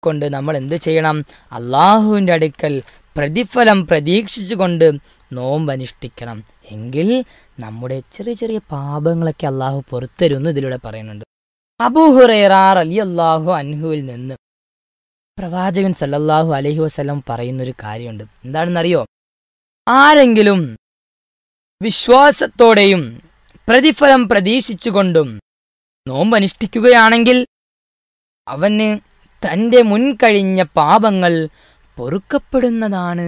കൊണ്ട് നമ്മൾ എന്ത് ചെയ്യണം അള്ളാഹുവിൻ്റെ അടുക്കൽ പ്രതിഫലം പ്രതീക്ഷിച്ചുകൊണ്ട് നോമ്പ് അനുഷ്ഠിക്കണം എങ്കിൽ നമ്മുടെ ചെറിയ ചെറിയ പാപങ്ങളൊക്കെ അള്ളാഹു പുറത്തരുമെന്ന് ഇതിലൂടെ പറയുന്നുണ്ട് അബൂഹുറേറാർ അലി അള്ളാഹു അൻഹുവിൽ നിന്ന് പ്രവാചകൻ സല്ലല്ലാഹു അലൈഹി വസല്ലം പറയുന്നൊരു കാര്യമുണ്ട് എന്താണെന്നറിയോ ആരെങ്കിലും വിശ്വാസത്തോടെയും പ്രതിഫലം പ്രതീക്ഷിച്ചുകൊണ്ടും നോമ്പ് അനുഷ്ഠിക്കുകയാണെങ്കിൽ അവന് തൻ്റെ മുൻകഴിഞ്ഞ പാപങ്ങൾ പൊറുക്കപ്പെടുന്നതാണ്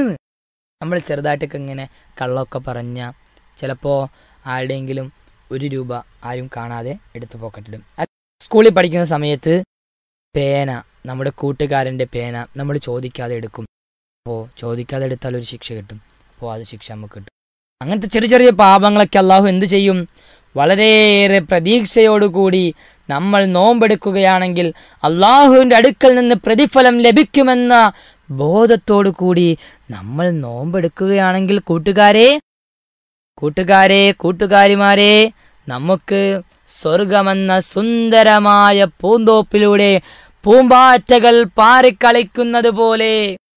നമ്മൾ ചെറുതായിട്ടൊക്കെ ഇങ്ങനെ കള്ളമൊക്കെ പറഞ്ഞ ചിലപ്പോൾ ആരുടെയെങ്കിലും ഒരു രൂപ ആരും കാണാതെ എടുത്തു പോക്കറ്റിടും അത് സ്കൂളിൽ പഠിക്കുന്ന സമയത്ത് പേന നമ്മുടെ കൂട്ടുകാരൻ്റെ പേന നമ്മൾ ചോദിക്കാതെ എടുക്കും അപ്പോൾ ചോദിക്കാതെ എടുത്താൽ ഒരു ശിക്ഷ കിട്ടും അപ്പോൾ അത് ശിക്ഷ നമുക്ക് കിട്ടും അങ്ങനത്തെ ചെറിയ ചെറിയ പാപങ്ങളൊക്കെ അള്ളാഹു എന്ത് ചെയ്യും വളരെയേറെ പ്രതീക്ഷയോടുകൂടി നമ്മൾ നോമ്പെടുക്കുകയാണെങ്കിൽ അള്ളാഹുവിൻ്റെ അടുക്കൽ നിന്ന് പ്രതിഫലം ലഭിക്കുമെന്ന ബോധത്തോടു കൂടി നമ്മൾ നോമ്പെടുക്കുകയാണെങ്കിൽ കൂട്ടുകാരെ കൂട്ടുകാരെ കൂട്ടുകാരിമാരെ നമുക്ക് സ്വർഗമെന്ന സുന്ദരമായ പൂന്തോപ്പിലൂടെ പൂമ്പാറ്റകൾ പാറിക്കളിക്കുന്നത് പോലെ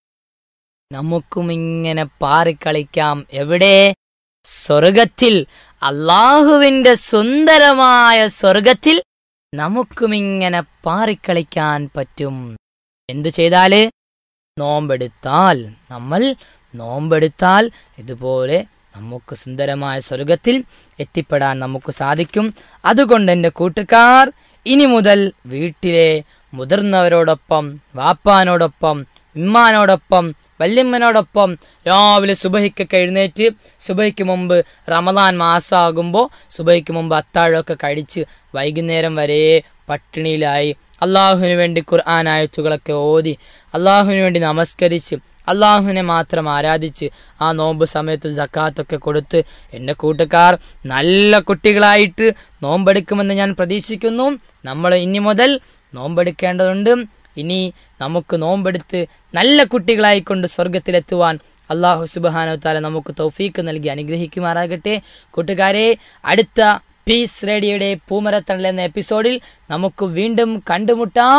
നമുക്കും ഇങ്ങനെ പാറിക്കളിക്കാം എവിടെ സ്വർഗത്തിൽ അള്ളാഹുവിന്റെ സുന്ദരമായ സ്വർഗത്തിൽ നമുക്കും ഇങ്ങനെ പാറിക്കളിക്കാൻ പറ്റും എന്തു ചെയ്താല് നോമ്പെടുത്താൽ നമ്മൾ നോമ്പെടുത്താൽ ഇതുപോലെ നമുക്ക് സുന്ദരമായ സ്വർഗത്തിൽ എത്തിപ്പെടാൻ നമുക്ക് സാധിക്കും അതുകൊണ്ട് എൻ്റെ കൂട്ടുകാർ ഇനി മുതൽ വീട്ടിലെ മുതിർന്നവരോടൊപ്പം വാപ്പാനോടൊപ്പം ഉമ്മാനോടൊപ്പം വല്യമ്മനോടൊപ്പം രാവിലെ സുബഹിക്കൊക്കെ എഴുന്നേറ്റ് സുബഹിക്ക് മുമ്പ് റമദാൻ മാസമാകുമ്പോൾ സുബഹിക്ക് മുമ്പ് അത്താഴമൊക്കെ കഴിച്ച് വൈകുന്നേരം വരെ പട്ടിണിയിലായി അള്ളാഹുവിന് വേണ്ടി ഖുർആൻ ആയത്തുകളൊക്കെ ഓതി അള്ളാഹുവിന് വേണ്ടി നമസ്കരിച്ച് അള്ളാഹുവിനെ മാത്രം ആരാധിച്ച് ആ നോമ്പ് സമയത്ത് ജക്കാത്തൊക്കെ കൊടുത്ത് എൻ്റെ കൂട്ടുകാർ നല്ല കുട്ടികളായിട്ട് നോമ്പെടുക്കുമെന്ന് ഞാൻ പ്രതീക്ഷിക്കുന്നു നമ്മൾ ഇനി മുതൽ നോമ്പെടുക്കേണ്ടതുണ്ട് ഇനി നമുക്ക് നോമ്പെടുത്ത് നല്ല കുട്ടികളായിക്കൊണ്ട് സ്വർഗത്തിലെത്തുവാൻ അള്ളാഹു സുബാനോ താല നമുക്ക് തൗഫീക്ക് നൽകി അനുഗ്രഹിക്കുമാറാകട്ടെ കൂട്ടുകാരെ അടുത്ത പീസ് റേഡിയോയുടെ പൂമരത്തണൽ എന്ന എപ്പിസോഡിൽ നമുക്ക് വീണ്ടും കണ്ടുമുട്ടാം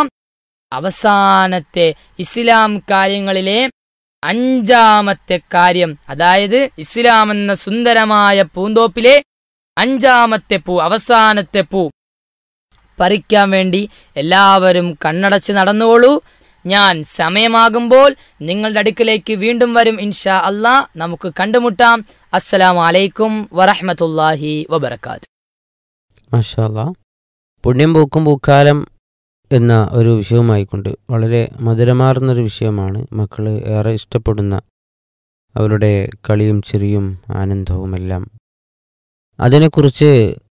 അവസാനത്തെ ഇസ്ലാം കാര്യങ്ങളിലെ അഞ്ചാമത്തെ കാര്യം അതായത് ഇസ്ലാം എന്ന സുന്ദരമായ പൂന്തോപ്പിലെ അഞ്ചാമത്തെ പൂ അവസാനത്തെ പൂ പറിക്കാൻ വേണ്ടി എല്ലാവരും കണ്ണടച്ച് നടന്നുകൊള്ളൂ ഞാൻ സമയമാകുമ്പോൾ നിങ്ങളുടെ അടുക്കിലേക്ക് വീണ്ടും വരും ഇൻഷാ അല്ലാ നമുക്ക് കണ്ടുമുട്ടാം അസ്സലാമു അലൈക്കും വറഹ്മത്തുള്ളാഹി വബർക്കാത്ത് മാഷാല്ല പുണ്യം പൂക്കും പൂക്കാലം എന്ന ഒരു വിഷയവുമായിക്കൊണ്ട് വളരെ മധുരമാർന്നൊരു വിഷയമാണ് മക്കൾ ഏറെ ഇഷ്ടപ്പെടുന്ന അവരുടെ കളിയും ചിരിയും ആനന്ദവുമെല്ലാം അതിനെക്കുറിച്ച്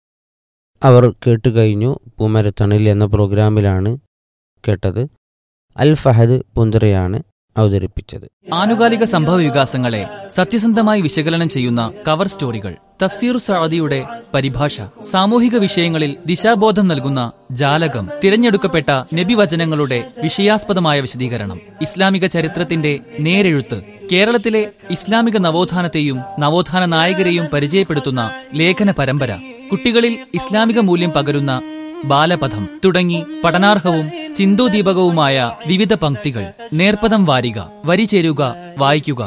അവർ കേട്ട് കഴിഞ്ഞു പൂമരത്തണൽ എന്ന പ്രോഗ്രാമിലാണ് കേട്ടത് അൽ ഫഹദ് പുന്തറയാണ് അവതരിപ്പിച്ചത് ആനുകാലിക സംഭവ വികാസങ്ങളെ സത്യസന്ധമായി വിശകലനം ചെയ്യുന്ന കവർ സ്റ്റോറികൾ തഫ്സീർ സഅദിയുടെ പരിഭാഷ സാമൂഹിക വിഷയങ്ങളിൽ ദിശാബോധം നൽകുന്ന ജാലകം തിരഞ്ഞെടുക്കപ്പെട്ട നബിവചനങ്ങളുടെ വിഷയാസ്പദമായ വിശദീകരണം ഇസ്ലാമിക ചരിത്രത്തിന്റെ നേരെഴുത്ത് കേരളത്തിലെ ഇസ്ലാമിക നവോത്ഥാനത്തെയും നവോത്ഥാന നായകരെയും പരിചയപ്പെടുത്തുന്ന ലേഖന പരമ്പര കുട്ടികളിൽ ഇസ്ലാമിക മൂല്യം പകരുന്ന ബാലപഥം തുടങ്ങി പഠനാർഹവും ചിന്തോദീപകവുമായ വിവിധ പംക്തികൾ നേർപ്പദം വാരിക വരി ചേരുക വായിക്കുക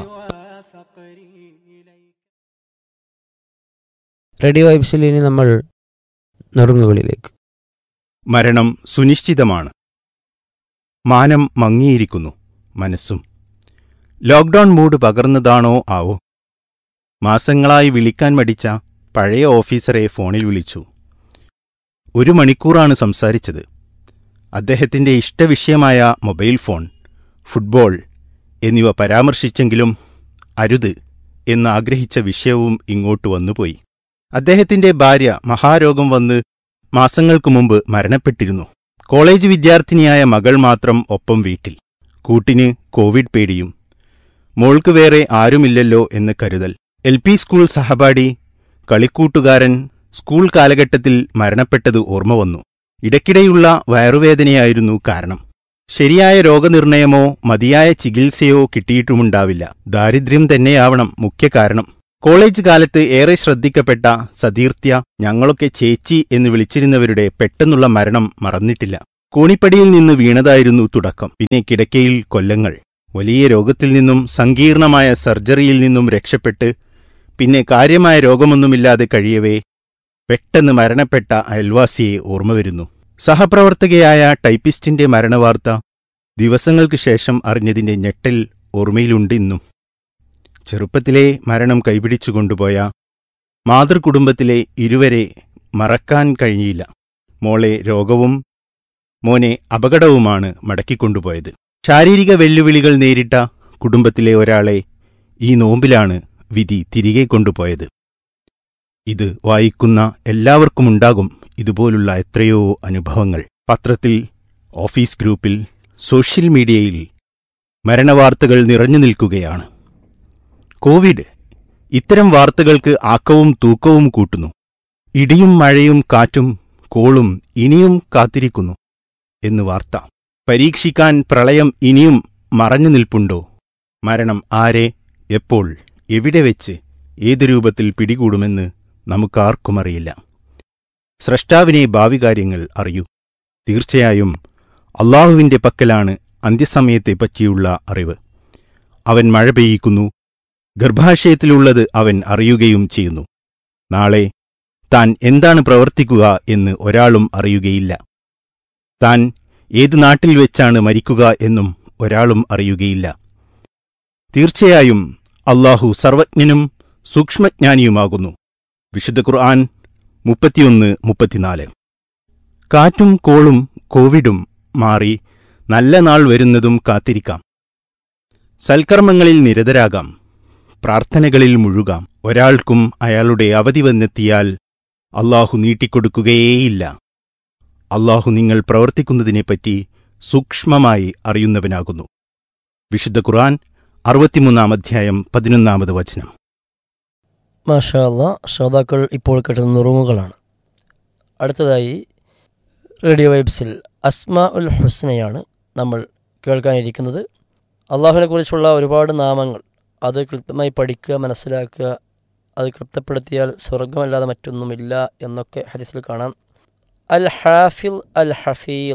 റേഡിയോ വൈബ്സിൽ ഇനി നമ്മൾ നുറുങ്ങുകളിലേക്ക് മരണം സുനിശ്ചിതമാണ് മാനം മങ്ങിയിരിക്കുന്നു മനസ്സും ലോക്ക്ഡൗൺ മൂഡ് പകർന്നതാണോ ആവോ മാസങ്ങളായി വിളിക്കാൻ മടിച്ച പഴയ ഓഫീസറെ ഫോണിൽ വിളിച്ചു ഒരു മണിക്കൂറാണ് സംസാരിച്ചത് അദ്ദേഹത്തിന്റെ ഇഷ്ടവിഷയമായ മൊബൈൽ ഫോൺ ഫുട്ബോൾ എന്നിവ പരാമർശിച്ചെങ്കിലും അരുത് എന്ന് ആഗ്രഹിച്ച വിഷയവും ഇങ്ങോട്ട് വന്നുപോയി അദ്ദേഹത്തിന്റെ ഭാര്യ മഹാരോഗം വന്ന് മാസങ്ങൾക്കു മുമ്പ് മരണപ്പെട്ടിരുന്നു കോളേജ് വിദ്യാർത്ഥിനിയായ മകൾ മാത്രം ഒപ്പം വീട്ടിൽ കൂട്ടിന് കോവിഡ് പേടിയും മോൾക്ക് വേറെ ആരുമില്ലല്ലോ എന്ന് കരുതൽ എൽ പി സ്കൂൾ സഹപാഠി കളിക്കൂട്ടുകാരൻ സ്കൂൾ കാലഘട്ടത്തിൽ മരണപ്പെട്ടത് ഓർമ്മ വന്നു ഇടയ്ക്കിടെയുള്ള വയറുവേദനയായിരുന്നു കാരണം ശരിയായ രോഗനിർണയമോ മതിയായ ചികിത്സയോ കിട്ടിയിട്ടുമുണ്ടാവില്ല ദാരിദ്ര്യം തന്നെയാവണം മുഖ്യ കാരണം കോളേജ് കാലത്ത് ഏറെ ശ്രദ്ധിക്കപ്പെട്ട സതീർത്യ ഞങ്ങളൊക്കെ ചേച്ചി എന്ന് വിളിച്ചിരുന്നവരുടെ പെട്ടെന്നുള്ള മരണം മറന്നിട്ടില്ല കോണിപ്പടിയിൽ നിന്ന് വീണതായിരുന്നു തുടക്കം പിന്നെ കിടക്കയിൽ കൊല്ലങ്ങൾ വലിയ രോഗത്തിൽ നിന്നും സങ്കീർണമായ സർജറിയിൽ നിന്നും രക്ഷപ്പെട്ട് പിന്നെ കാര്യമായ രോഗമൊന്നുമില്ലാതെ കഴിയവേ പെട്ടെന്ന് മരണപ്പെട്ട അയൽവാസിയെ ഓർമ്മ വരുന്നു സഹപ്രവർത്തകയായ ടൈപ്പിസ്റ്റിന്റെ മരണവാർത്ത ദിവസങ്ങൾക്ക് ശേഷം അറിഞ്ഞതിന്റെ ഞെട്ടൽ ഓർമ്മയിലുണ്ട് ഇന്നും ചെറുപ്പത്തിലെ മരണം കൈപിടിച്ചു കൊണ്ടുപോയ മാതൃകുടുംബത്തിലെ ഇരുവരെ മറക്കാൻ കഴിഞ്ഞില്ല മോളെ രോഗവും മോനെ അപകടവുമാണ് മടക്കിക്കൊണ്ടുപോയത് ശാരീരിക വെല്ലുവിളികൾ നേരിട്ട കുടുംബത്തിലെ ഒരാളെ ഈ നോമ്പിലാണ് വിധി തിരികെ കൊണ്ടുപോയത് ഇത് വായിക്കുന്ന എല്ലാവർക്കുമുണ്ടാകും ഇതുപോലുള്ള എത്രയോ അനുഭവങ്ങൾ പത്രത്തിൽ ഓഫീസ് ഗ്രൂപ്പിൽ സോഷ്യൽ മീഡിയയിൽ മരണവാർത്തകൾ നിറഞ്ഞു നിൽക്കുകയാണ് കോവിഡ് ഇത്തരം വാർത്തകൾക്ക് ആക്കവും തൂക്കവും കൂട്ടുന്നു ഇടിയും മഴയും കാറ്റും കോളും ഇനിയും കാത്തിരിക്കുന്നു എന്ന് വാർത്ത പരീക്ഷിക്കാൻ പ്രളയം ഇനിയും മറഞ്ഞു നിൽപ്പുണ്ടോ മരണം ആരെ എപ്പോൾ എവിടെ വെച്ച് ഏതു രൂപത്തിൽ പിടികൂടുമെന്ന് നമുക്കാർക്കും അറിയില്ല സ്രഷ്ടാവിനെ ഭാവി കാര്യങ്ങൾ അറിയൂ തീർച്ചയായും അള്ളാഹുവിന്റെ പക്കലാണ് അന്ത്യസമയത്തെപ്പറ്റിയുള്ള അറിവ് അവൻ മഴ പെയ്യിക്കുന്നു ഗർഭാശയത്തിലുള്ളത് അവൻ അറിയുകയും ചെയ്യുന്നു നാളെ താൻ എന്താണ് പ്രവർത്തിക്കുക എന്ന് ഒരാളും അറിയുകയില്ല താൻ ഏതു നാട്ടിൽ വെച്ചാണ് മരിക്കുക എന്നും ഒരാളും അറിയുകയില്ല തീർച്ചയായും അള്ളാഹു സർവജ്ഞനും സൂക്ഷ്മജ്ഞാനിയുമാകുന്നു വിശുദ്ധ ഖുർആൻ മുപ്പത്തിയൊന്ന് മുപ്പത്തിനാല് കാറ്റും കോളും കോവിഡും മാറി നല്ല നാൾ വരുന്നതും കാത്തിരിക്കാം സൽക്കർമ്മങ്ങളിൽ നിരതരാകാം പ്രാർത്ഥനകളിൽ മുഴുകാം ഒരാൾക്കും അയാളുടെ അവധി വന്നെത്തിയാൽ അള്ളാഹു നീട്ടിക്കൊടുക്കുകയേയില്ല അള്ളാഹു നിങ്ങൾ പ്രവർത്തിക്കുന്നതിനെപ്പറ്റി സൂക്ഷ്മമായി അറിയുന്നവനാകുന്നു വിശുദ്ധ ഖുർആൻ അറുപത്തിമൂന്നാം അധ്യായം പതിനൊന്നാമത് വചനം മാഷാ അല്ല ശ്രോതാക്കൾ ഇപ്പോൾ കേട്ടത് നുറുങ്ങുകളാണ് അടുത്തതായി റേഡിയോ വൈബ്സിൽ അസ്മ ഉൽ ഹുസ്നയാണ് നമ്മൾ കേൾക്കാനിരിക്കുന്നത് അള്ളാഹുവിനെ കുറിച്ചുള്ള ഒരുപാട് നാമങ്ങൾ അത് കൃത്യമായി പഠിക്കുക മനസ്സിലാക്കുക അത് കൃത്യപ്പെടുത്തിയാൽ സ്വർഗമല്ലാതെ മറ്റൊന്നുമില്ല എന്നൊക്കെ ഹദീസിൽ കാണാം അൽ ഹാഫിൽ അൽ ഹഫീൽ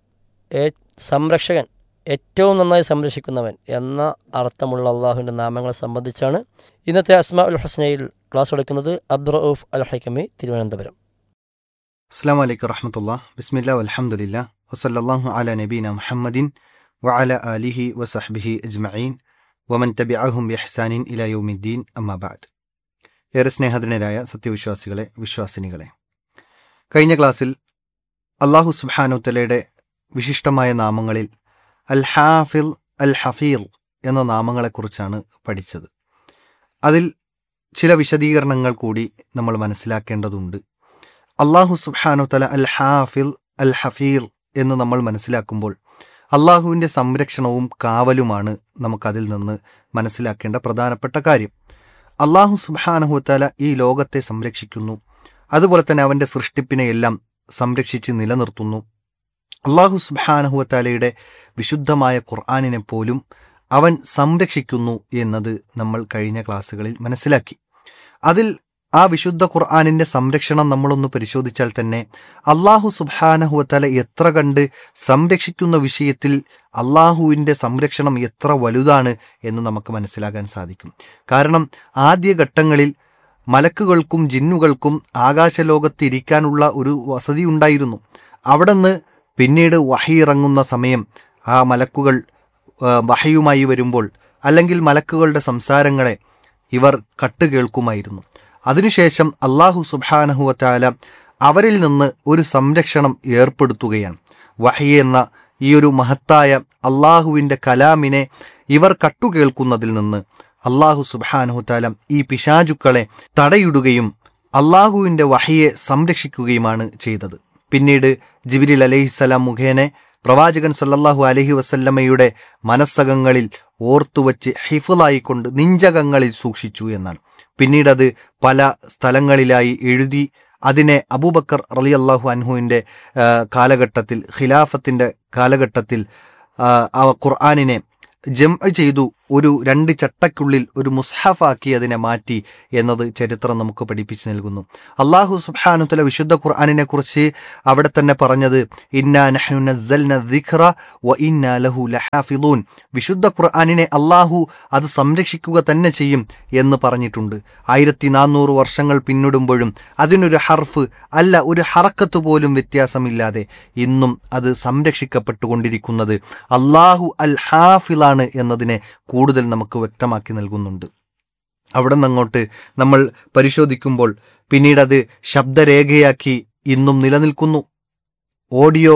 ഏ- സംരക്ഷകൻ ഏറ്റവും നന്നായി സംരക്ഷിക്കുന്നവൻ എന്ന അർത്ഥമുള്ള അള്ളാഹുവിൻ്റെ നാമങ്ങളെ സംബന്ധിച്ചാണ് ഇന്നത്തെ അസ്മ ഉൽ ഹുസ്നയിൽ ക്ലാസ് എടുക്കുന്നത് അബ്ദുറൌഫ് അൽ ഹൈക്കമി തിരുവനന്തപുരം അസ്സാം വലൈക്കും വറഹമത്തുള്ള ബിസ്മില്ല അലഹമുല്ല വസല്ലാഹു അല നബീന മുഹമ്മദിൻ വഅല ആലിഹി വസഹ്ബിഹി അജ്മഈൻ വമൻ തബിഅഹും ബിഹ്സാനിൻ ഇല യൗമിദ്ദീൻ അമ്മാബാദ് ഏറെ സ്നേഹധനരായ സത്യവിശ്വാസികളെ വിശ്വാസിനികളെ കഴിഞ്ഞ ക്ലാസ്സിൽ അള്ളാഹു സുബ്ഹാനുത്തലയുടെ വിശിഷ്ടമായ നാമങ്ങളിൽ അൽ ഹാഫിൽ അൽ ഹഫീർ എന്ന നാമങ്ങളെക്കുറിച്ചാണ് പഠിച്ചത് അതിൽ ചില വിശദീകരണങ്ങൾ കൂടി നമ്മൾ മനസ്സിലാക്കേണ്ടതുണ്ട് അള്ളാഹു സുബ്ഹാനു തല അൽ ഹാഫിൽ അൽ ഹഫീർ എന്ന് നമ്മൾ മനസ്സിലാക്കുമ്പോൾ അള്ളാഹുവിൻ്റെ സംരക്ഷണവും കാവലുമാണ് നമുക്കതിൽ നിന്ന് മനസ്സിലാക്കേണ്ട പ്രധാനപ്പെട്ട കാര്യം അള്ളാഹു സുബ്ഹാനഹു തല ഈ ലോകത്തെ സംരക്ഷിക്കുന്നു അതുപോലെ തന്നെ അവൻ്റെ സൃഷ്ടിപ്പിനെയെല്ലാം സംരക്ഷിച്ച് നിലനിർത്തുന്നു അള്ളാഹു സുബ്ഹാനഹു തലയുടെ വിശുദ്ധമായ ഖുർആാനിനെ പോലും അവൻ സംരക്ഷിക്കുന്നു എന്നത് നമ്മൾ കഴിഞ്ഞ ക്ലാസ്സുകളിൽ മനസ്സിലാക്കി അതിൽ ആ വിശുദ്ധ ഖുർആാനിന്റെ സംരക്ഷണം നമ്മളൊന്ന് പരിശോധിച്ചാൽ തന്നെ അള്ളാഹു സുബാനഹുവത്തല എത്ര കണ്ട് സംരക്ഷിക്കുന്ന വിഷയത്തിൽ അള്ളാഹുവിൻ്റെ സംരക്ഷണം എത്ര വലുതാണ് എന്ന് നമുക്ക് മനസ്സിലാക്കാൻ സാധിക്കും കാരണം ആദ്യ ഘട്ടങ്ങളിൽ മലക്കുകൾക്കും ജിന്നുകൾക്കും ആകാശലോകത്ത് ഇരിക്കാനുള്ള ഒരു വസതി ഉണ്ടായിരുന്നു അവിടുന്ന് പിന്നീട് വഹി ഇറങ്ങുന്ന സമയം ആ മലക്കുകൾ ആ, വഹയുമായി വരുമ്പോൾ അല്ലെങ്കിൽ മലക്കുകളുടെ സംസാരങ്ങളെ ഇവർ കട്ട് കേൾക്കുമായിരുന്നു അതിനുശേഷം അള്ളാഹു സുബാനഹുവറ്റാല അവരിൽ നിന്ന് ഒരു സംരക്ഷണം ഏർപ്പെടുത്തുകയാണ് വഹി എന്ന ഈ ഒരു മഹത്തായ അള്ളാഹുവിൻ്റെ കലാമിനെ ഇവർ കട്ടുകേൾക്കുന്നതിൽ നിന്ന് അള്ളാഹു സുബാനഹുത്താല ഈ പിശാചുക്കളെ തടയിടുകയും അള്ളാഹുവിൻ്റെ വഹിയെ സംരക്ഷിക്കുകയുമാണ് ചെയ്തത് പിന്നീട് ജിബിരിൽ അലഹിസ്സലാം മുഖേന പ്രവാചകൻ സല്ലല്ലാഹു അലഹി വസല്ലമ്മയുടെ മനസ്സകങ്ങളിൽ ഓർത്തുവച്ച് ഹിഫുലായിക്കൊണ്ട് നിഞ്ചകങ്ങളിൽ സൂക്ഷിച്ചു എന്നാണ് പിന്നീട് അത് പല സ്ഥലങ്ങളിലായി എഴുതി അതിനെ അബൂബക്കർ റലി അള്ളാഹു അൻഹുവിൻ്റെ കാലഘട്ടത്തിൽ ഖിലാഫത്തിൻ്റെ കാലഘട്ടത്തിൽ ആ, ആ ഖുർആാനിനെ ജം ചെയ്തു ഒരു രണ്ട് ചട്ടക്കുള്ളിൽ ഒരു മുസ്ഹഫാക്കി അതിനെ മാറ്റി എന്നത് ചരിത്രം നമുക്ക് പഠിപ്പിച്ചു നൽകുന്നു അള്ളാഹു സുബ്ഹാനുത്തല വിശുദ്ധ ഖുർആാനിനെ കുറിച്ച് അവിടെ തന്നെ പറഞ്ഞത് ഇന്നാ നഹ്നു നസ്സൽന ദിഖ്റ വ ഇന്നാ ലഹു ലഹാഫിളൂൻ വിശുദ്ധ ഖുർആാനിനെ അള്ളാഹു അത് സംരക്ഷിക്കുക തന്നെ ചെയ്യും എന്ന് പറഞ്ഞിട്ടുണ്ട് ആയിരത്തി നാനൂറ് വർഷങ്ങൾ പിന്നിടുമ്പോഴും അതിനൊരു ഹർഫ് അല്ല ഒരു ഹറക്കത്ത് പോലും വ്യത്യാസമില്ലാതെ ഇന്നും അത് സംരക്ഷിക്കപ്പെട്ടുകൊണ്ടിരിക്കുന്നത് അള്ളാഹു അൽ ഹാഫിളാണ് എന്നതിനെ കൂടുതൽ നമുക്ക് വ്യക്തമാക്കി നൽകുന്നുണ്ട് അവിടെ നിന്നങ്ങോട്ട് നമ്മൾ പരിശോധിക്കുമ്പോൾ പിന്നീട് അത് ശബ്ദരേഖയാക്കി ഇന്നും നിലനിൽക്കുന്നു ഓഡിയോ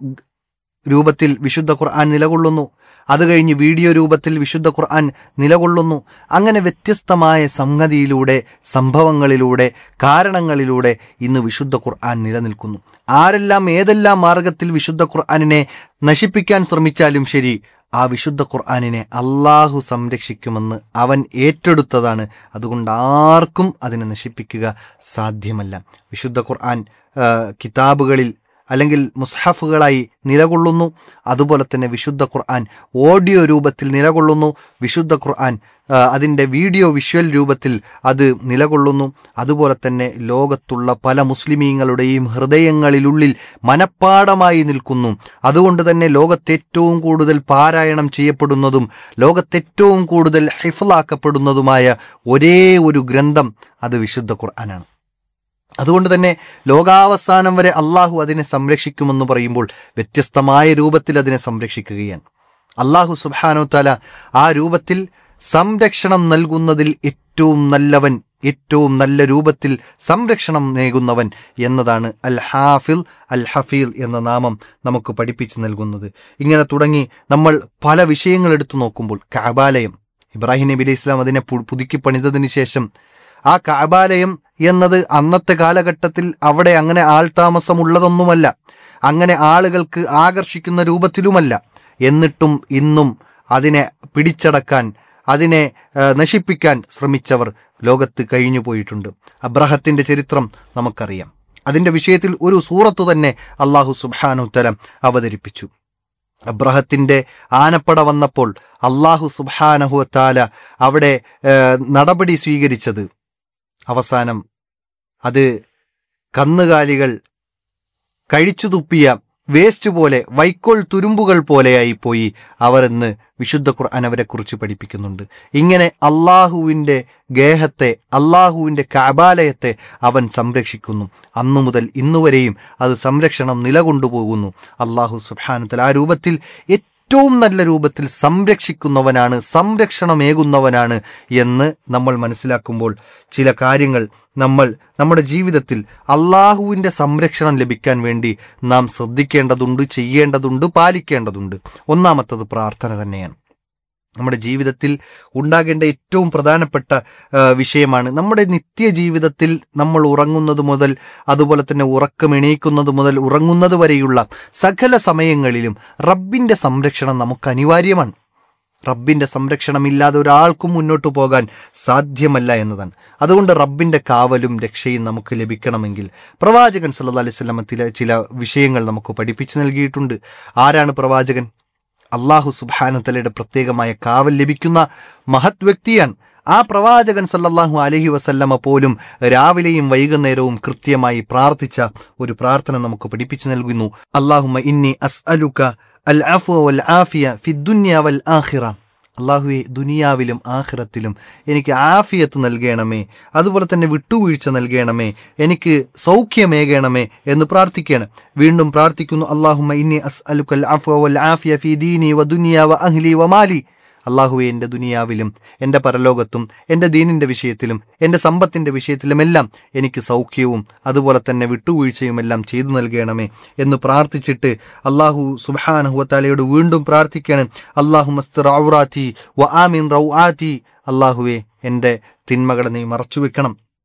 രൂപത്തിൽ വിശുദ്ധ ഖുർആൻ നിലകൊള്ളുന്നു അത് കഴിഞ്ഞ് വീഡിയോ രൂപത്തിൽ വിശുദ്ധ ഖുർആൻ നിലകൊള്ളുന്നു അങ്ങനെ വ്യത്യസ്തമായ സംഗതിയിലൂടെ സംഭവങ്ങളിലൂടെ കാരണങ്ങളിലൂടെ ഇന്ന് വിശുദ്ധ ഖുർആൻ നിലനിൽക്കുന്നു ആരെല്ലാം ഏതെല്ലാം മാർഗത്തിൽ വിശുദ്ധ ഖുർആനിനെ നശിപ്പിക്കാൻ ശ്രമിച്ചാലും ശരി ആ വിശുദ്ധ ഖുർആാനിനെ അള്ളാഹു സംരക്ഷിക്കുമെന്ന് അവൻ ഏറ്റെടുത്തതാണ് അതുകൊണ്ട് ആർക്കും അതിനെ നശിപ്പിക്കുക സാധ്യമല്ല വിശുദ്ധ ഖുർആൻ ആ, കിതാബുകളിൽ അല്ലെങ്കിൽ മുസ്ഹഫുകളായി നിലകൊള്ളുന്നു അതുപോലെ തന്നെ വിശുദ്ധ ഖുർആൻ ഓഡിയോ രൂപത്തിൽ നിലകൊള്ളുന്നു വിശുദ്ധ ഖുർആൻ ആ, അതിൻ്റെ വീഡിയോ വിഷ്വൽ രൂപത്തിൽ അത് നിലകൊള്ളുന്നു അതുപോലെ തന്നെ ലോകത്തുള്ള പല മുസ്ലിമീങ്ങളുടെയും ഹൃദയങ്ങളിലുള്ളിൽ മനപ്പാടമായി നിൽക്കുന്നു അതുകൊണ്ട് തന്നെ ലോകത്തേറ്റവും കൂടുതൽ പാരായണം ചെയ്യപ്പെടുന്നതും ലോകത്തേറ്റവും കൂടുതൽ ഹിഫലാക്കപ്പെടുന്നതുമായ ഒരേ ഒരു ഗ്രന്ഥം അത് വിശുദ്ധ ഖുർആനാണ് അതുകൊണ്ട് തന്നെ ലോകാവസാനം വരെ അള്ളാഹു അതിനെ സംരക്ഷിക്കുമെന്ന് പറയുമ്പോൾ വ്യത്യസ്തമായ രൂപത്തിൽ അതിനെ സംരക്ഷിക്കുകയാണ് അള്ളാഹു സുബാനോ തല ആ രൂപത്തിൽ സംരക്ഷണം നൽകുന്നതിൽ ഏറ്റവും നല്ലവൻ ഏറ്റവും നല്ല രൂപത്തിൽ സംരക്ഷണം നേകുന്നവൻ എന്നതാണ് അൽ ഹാഫിൽ അൽ ഹഫീൽ എന്ന നാമം നമുക്ക് പഠിപ്പിച്ചു നൽകുന്നത് ഇങ്ങനെ തുടങ്ങി നമ്മൾ പല വിഷയങ്ങൾ എടുത്തു നോക്കുമ്പോൾ കാബാലയം ഇബ്രാഹിം നബി അലൈഹി ഇസ്ലാം അതിനെ പു- പുതുക്കി പണിതതിന് ശേഷം ആ കാബാലയം എന്നത് അന്നത്തെ കാലഘട്ടത്തിൽ അവിടെ അങ്ങനെ ആൾതാമസമുള്ളതൊന്നുമല്ല അങ്ങനെ ആളുകൾക്ക് ആകർഷിക്കുന്ന രൂപത്തിലുമല്ല എന്നിട്ടും ഇന്നും അതിനെ പിടിച്ചടക്കാൻ അതിനെ ആ, നശിപ്പിക്കാൻ ശ്രമിച്ചവർ ലോകത്ത് കഴിഞ്ഞു പോയിട്ടുണ്ട് അബ്രഹത്തിന്റെ ചരിത്രം നമുക്കറിയാം അതിന്റെ വിഷയത്തിൽ ഒരു സൂറത്ത് തന്നെ അള്ളാഹു സുബാനുത്തലം അവതരിപ്പിച്ചു അബ്രഹത്തിന്റെ ആനപ്പട വന്നപ്പോൾ അള്ളാഹു സുബാനഹുത്താല അവിടെ ആ, നടപടി സ്വീകരിച്ചത് അവസാനം അത് കന്നുകാലികൾ കഴിച്ചു തുപ്പിയ വേസ്റ്റ് പോലെ വൈക്കോൽ തുരുമ്പുകൾ പോലെയായി പോയി അവർ എന്ന് വിശുദ്ധ ഖുർആൻ അവരെ കുറിച്ച് പഠിപ്പിക്കുന്നുണ്ട് ഇങ്ങനെ അള്ളാഹുവിൻ്റെ ഗേഹത്തെ അള്ളാഹുവിൻ്റെ കാബാലയത്തെ അവൻ സംരക്ഷിക്കുന്നു അന്നു മുതൽ ഇന്നുവരെയും അത് സംരക്ഷണം നിലകൊണ്ടുപോകുന്നു അള്ളാഹു സുബാനുത്തൽ ആ രൂപത്തിൽ ഏറ്റവും നല്ല രൂപത്തിൽ സംരക്ഷിക്കുന്നവനാണ് സംരക്ഷണമേകുന്നവനാണ് എന്ന് നമ്മൾ മനസ്സിലാക്കുമ്പോൾ ചില കാര്യങ്ങൾ നമ്മൾ നമ്മുടെ ജീവിതത്തിൽ അള്ളാഹുവിൻ്റെ സംരക്ഷണം ലഭിക്കാൻ വേണ്ടി നാം ശ്രദ്ധിക്കേണ്ടതുണ്ട് ചെയ്യേണ്ടതുണ്ട് പാലിക്കേണ്ടതുണ്ട് ഒന്നാമത്തത് പ്രാർത്ഥന തന്നെയാണ് നമ്മുടെ ജീവിതത്തിൽ ഉണ്ടാകേണ്ട ഏറ്റവും പ്രധാനപ്പെട്ട ആ, വിഷയമാണ് നമ്മുടെ നിത്യജീവിതത്തിൽ നമ്മൾ ഉറങ്ങുന്നത് മുതൽ അതുപോലെ തന്നെ ഉറക്കം എണീക്കുന്നത് മുതൽ ഉറങ്ങുന്നത് വരെയുള്ള സകല സമയങ്ങളിലും റബ്ബിൻ്റെ സംരക്ഷണം നമുക്ക് അനിവാര്യമാണ് റബ്ബിൻ്റെ സംരക്ഷണമില്ലാതെ ഒരാൾക്കും മുന്നോട്ട് പോകാൻ സാധ്യമല്ല എന്നതാണ് അതുകൊണ്ട് റബ്ബിൻ്റെ കാവലും രക്ഷയും നമുക്ക് ലഭിക്കണമെങ്കിൽ പ്രവാചകൻ സല്ലല്ലാഹു അലൈഹി വസല്ലമ ചില ചില വിഷയങ്ങൾ നമുക്ക് പഠിപ്പിച്ചു നൽകിയിട്ടുണ്ട് ആരാണ് പ്രവാചകൻ അള്ളാഹു സുബാനുത്തലയുടെ പ്രത്യേകമായ കാവൽ ലഭിക്കുന്ന മഹത് വ്യക്തിയാണ് ആ പ്രവാചകൻ സല്ലല്ലാഹു അലൈഹി വസല്ലമ പോലും രാവിലെയും വൈകുന്നേരവും കൃത്യമായി പ്രാർത്ഥിച്ച ഒരു പ്രാർത്ഥന നമുക്ക് പഠിപ്പിച്ചു നൽകുന്നു അള്ളാഹുമ ഇന്നി അസ്അലുക അൽ അഫ്വ വൽ ആഫിയ ഫി ദുനിയ വൽ ആഖിറ അള്ളാഹുവെ ദുനിയാവിലും ആഖിറത്തിലും എനിക്ക് ആഫിയത്ത് നൽകണമേ അതുപോലെ തന്നെ വിട്ടുവീഴ്ച നൽകണമേ എനിക്ക് സൗഖ്യമേകണമേ എന്ന് പ്രാർത്ഥിക്കുകയാണ് വീണ്ടും പ്രാർത്ഥിക്കുന്നു അള്ളാഹുമ ഇന്നി അസ് അലുക്കൽ അഫ്വ വൽ ആഫിയ ഫി ദീനി വ ദുനിയ വ അഹ്ലി വ മാലി അള്ളാഹുവെ എൻ്റെ ദുനിയാവിലും എൻ്റെ പരലോകത്തും എൻ്റെ ദീനിൻ്റെ വിഷയത്തിലും എൻ്റെ സമ്പത്തിൻ്റെ വിഷയത്തിലുമെല്ലാം എനിക്ക് സൗഖ്യവും അതുപോലെ തന്നെ വിട്ടുവീഴ്ചയും എല്ലാം ചെയ്തു നൽകണമേ എന്ന് പ്രാർത്ഥിച്ചിട്ട് അള്ളാഹു സുബാനഹുവത്താലയോട് വീണ്ടും പ്രാർത്ഥിക്കുകയാണ് അള്ളാഹു മസ്തർ ഔറാത്തി വ ആമിൻ റൗ ആത്തി അള്ളാഹുവെ എൻ്റെ തിന്മകളെ നീ മറച്ചു വെക്കണം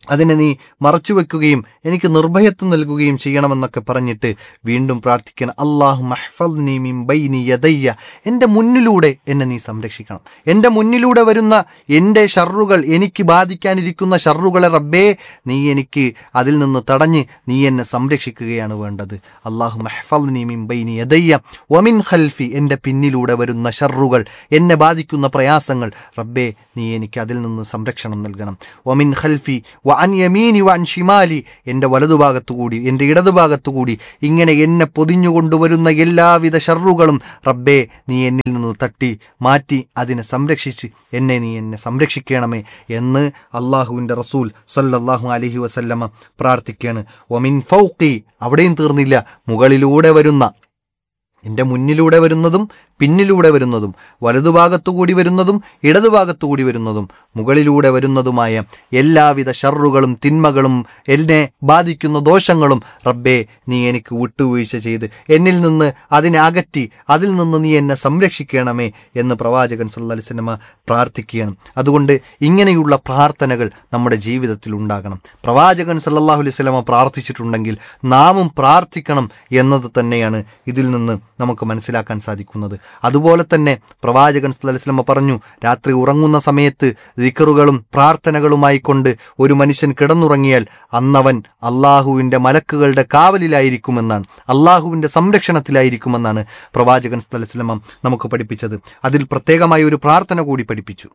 അതിനെ നീ മറച്ചു വെക്കുകയും എനിക്ക് നിർഭയത്വം നൽകുകയും ചെയ്യണമെന്നൊക്കെ പറഞ്ഞിട്ട് വീണ്ടും പ്രാർത്ഥിക്കണം അള്ളാഹു മഹ്ഫദ്നി മിൻ ബൈനി യദയ്യ എൻ്റെ മുന്നിലൂടെ എന്നെ നീ സംരക്ഷിക്കണം എൻ്റെ മുന്നിലൂടെ വരുന്ന എൻ്റെ ഷർറുകൾ എനിക്ക് ബാധിക്കാനിരിക്കുന്ന ഷർറുകളെ റബ്ബേ നീ എനിക്ക് അതിൽ നിന്ന് തടഞ്ഞ് നീ എന്നെ സംരക്ഷിക്കുകയാണ് വേണ്ടത് അള്ളാഹു മഹ്ഫദ്നി മിൻ ബൈനി യദയ്യ വമിൻ ഖൽഫി എൻ്റെ പിന്നിലൂടെ വരുന്ന ഷർറുകൾ എന്നെ ബാധിക്കുന്ന പ്രയാസങ്ങൾ റബ്ബേ നീ എനിക്ക് അതിൽ നിന്ന് സംരക്ഷണം നൽകണം വമിൻ ഖൽഫി വ അൻ യമീനി വ അൻ ഷിമാലി എൻ്റെ വലതുഭാഗത്തുകൂടി എൻ്റെ ഇടതുഭാഗത്തുകൂടി ഇങ്ങനെ എന്നെ പൊതിഞ്ഞുകൊണ്ടുവരുന്ന എല്ലാവിധ ഷർറുകളും റബ്ബേ നീ എന്നിൽ നിന്ന് തട്ടി മാറ്റി അതിനെ സംരക്ഷിച്ച് എന്നെ നീ എന്നെ സംരക്ഷിക്കണമേ എന്ന് അള്ളാഹുവിൻ്റെ റസൂൽ സല്ലല്ലാഹു അലൈഹി വസല്ലമ പ്രാർത്ഥിക്കുകയാണ് ഒമിൻ ഫൗക്കി അവിടെയും തീർന്നില്ല മുകളിലൂടെ വരുന്ന എൻ്റെ മുന്നിലൂടെ വരുന്നതും പിന്നിലൂടെ വരുന്നതും വലതുഭാഗത്തുകൂടി വരുന്നതും ഇടതുഭാഗത്തുകൂടി വരുന്നതും മുകളിലൂടെ വരുന്നതുമായ എല്ലാവിധ ഷർറുകളും തിന്മകളും എന്നെ ബാധിക്കുന്ന ദോഷങ്ങളും റബ്ബേ നീ എനിക്ക് വിട്ടുവീഴ്ച ചെയ്ത് എന്നിൽ നിന്ന് അതിനെ അകറ്റി അതിൽ നിന്ന് നീ എന്നെ സംരക്ഷിക്കണമേ എന്ന് പ്രവാചകൻ സല്ലല്ലാഹു അലൈഹി വസല്ലമ പ്രാർത്ഥിക്കുകയാണ് അതുകൊണ്ട് ഇങ്ങനെയുള്ള പ്രാർത്ഥനകൾ നമ്മുടെ ജീവിതത്തിൽ ഉണ്ടാകണം പ്രവാചകൻ സല്ലല്ലാഹു അലൈഹി വസല്ലമ പ്രാർത്ഥിച്ചിട്ടുണ്ടെങ്കിൽ നാമും പ്രാർത്ഥിക്കണം എന്നത് തന്നെയാണ് ഇതിൽ നിന്ന് നമുക്ക് മനസ്സിലാക്കാൻ സാധിക്കുന്നത് അതുപോലെ തന്നെ പ്രവാചകൻ സല്ലല്ലാഹു അലൈഹി വസല്ലമ പറഞ്ഞു രാത്രി ഉറങ്ങുന്ന സമയത്ത് ദിക്കറുകളും പ്രാർത്ഥനകളുമായി കൊണ്ട് ഒരു മനുഷ്യൻ കിടന്നുറങ്ങിയാൽ അന്നവൻ അള്ളാഹുവിൻ്റെ മലക്കുകളുടെ കാവലിലായിരിക്കുമെന്നാണ് അള്ളാഹുവിൻ്റെ സംരക്ഷണത്തിലായിരിക്കുമെന്നാണ് പ്രവാചകൻ സല്ലല്ലാഹു അലൈഹി വസല്ലമ നമുക്ക് പഠിപ്പിച്ചത് അതിൽ പ്രത്യേകമായി ഒരു പ്രാർത്ഥന കൂടി പഠിപ്പിച്ചു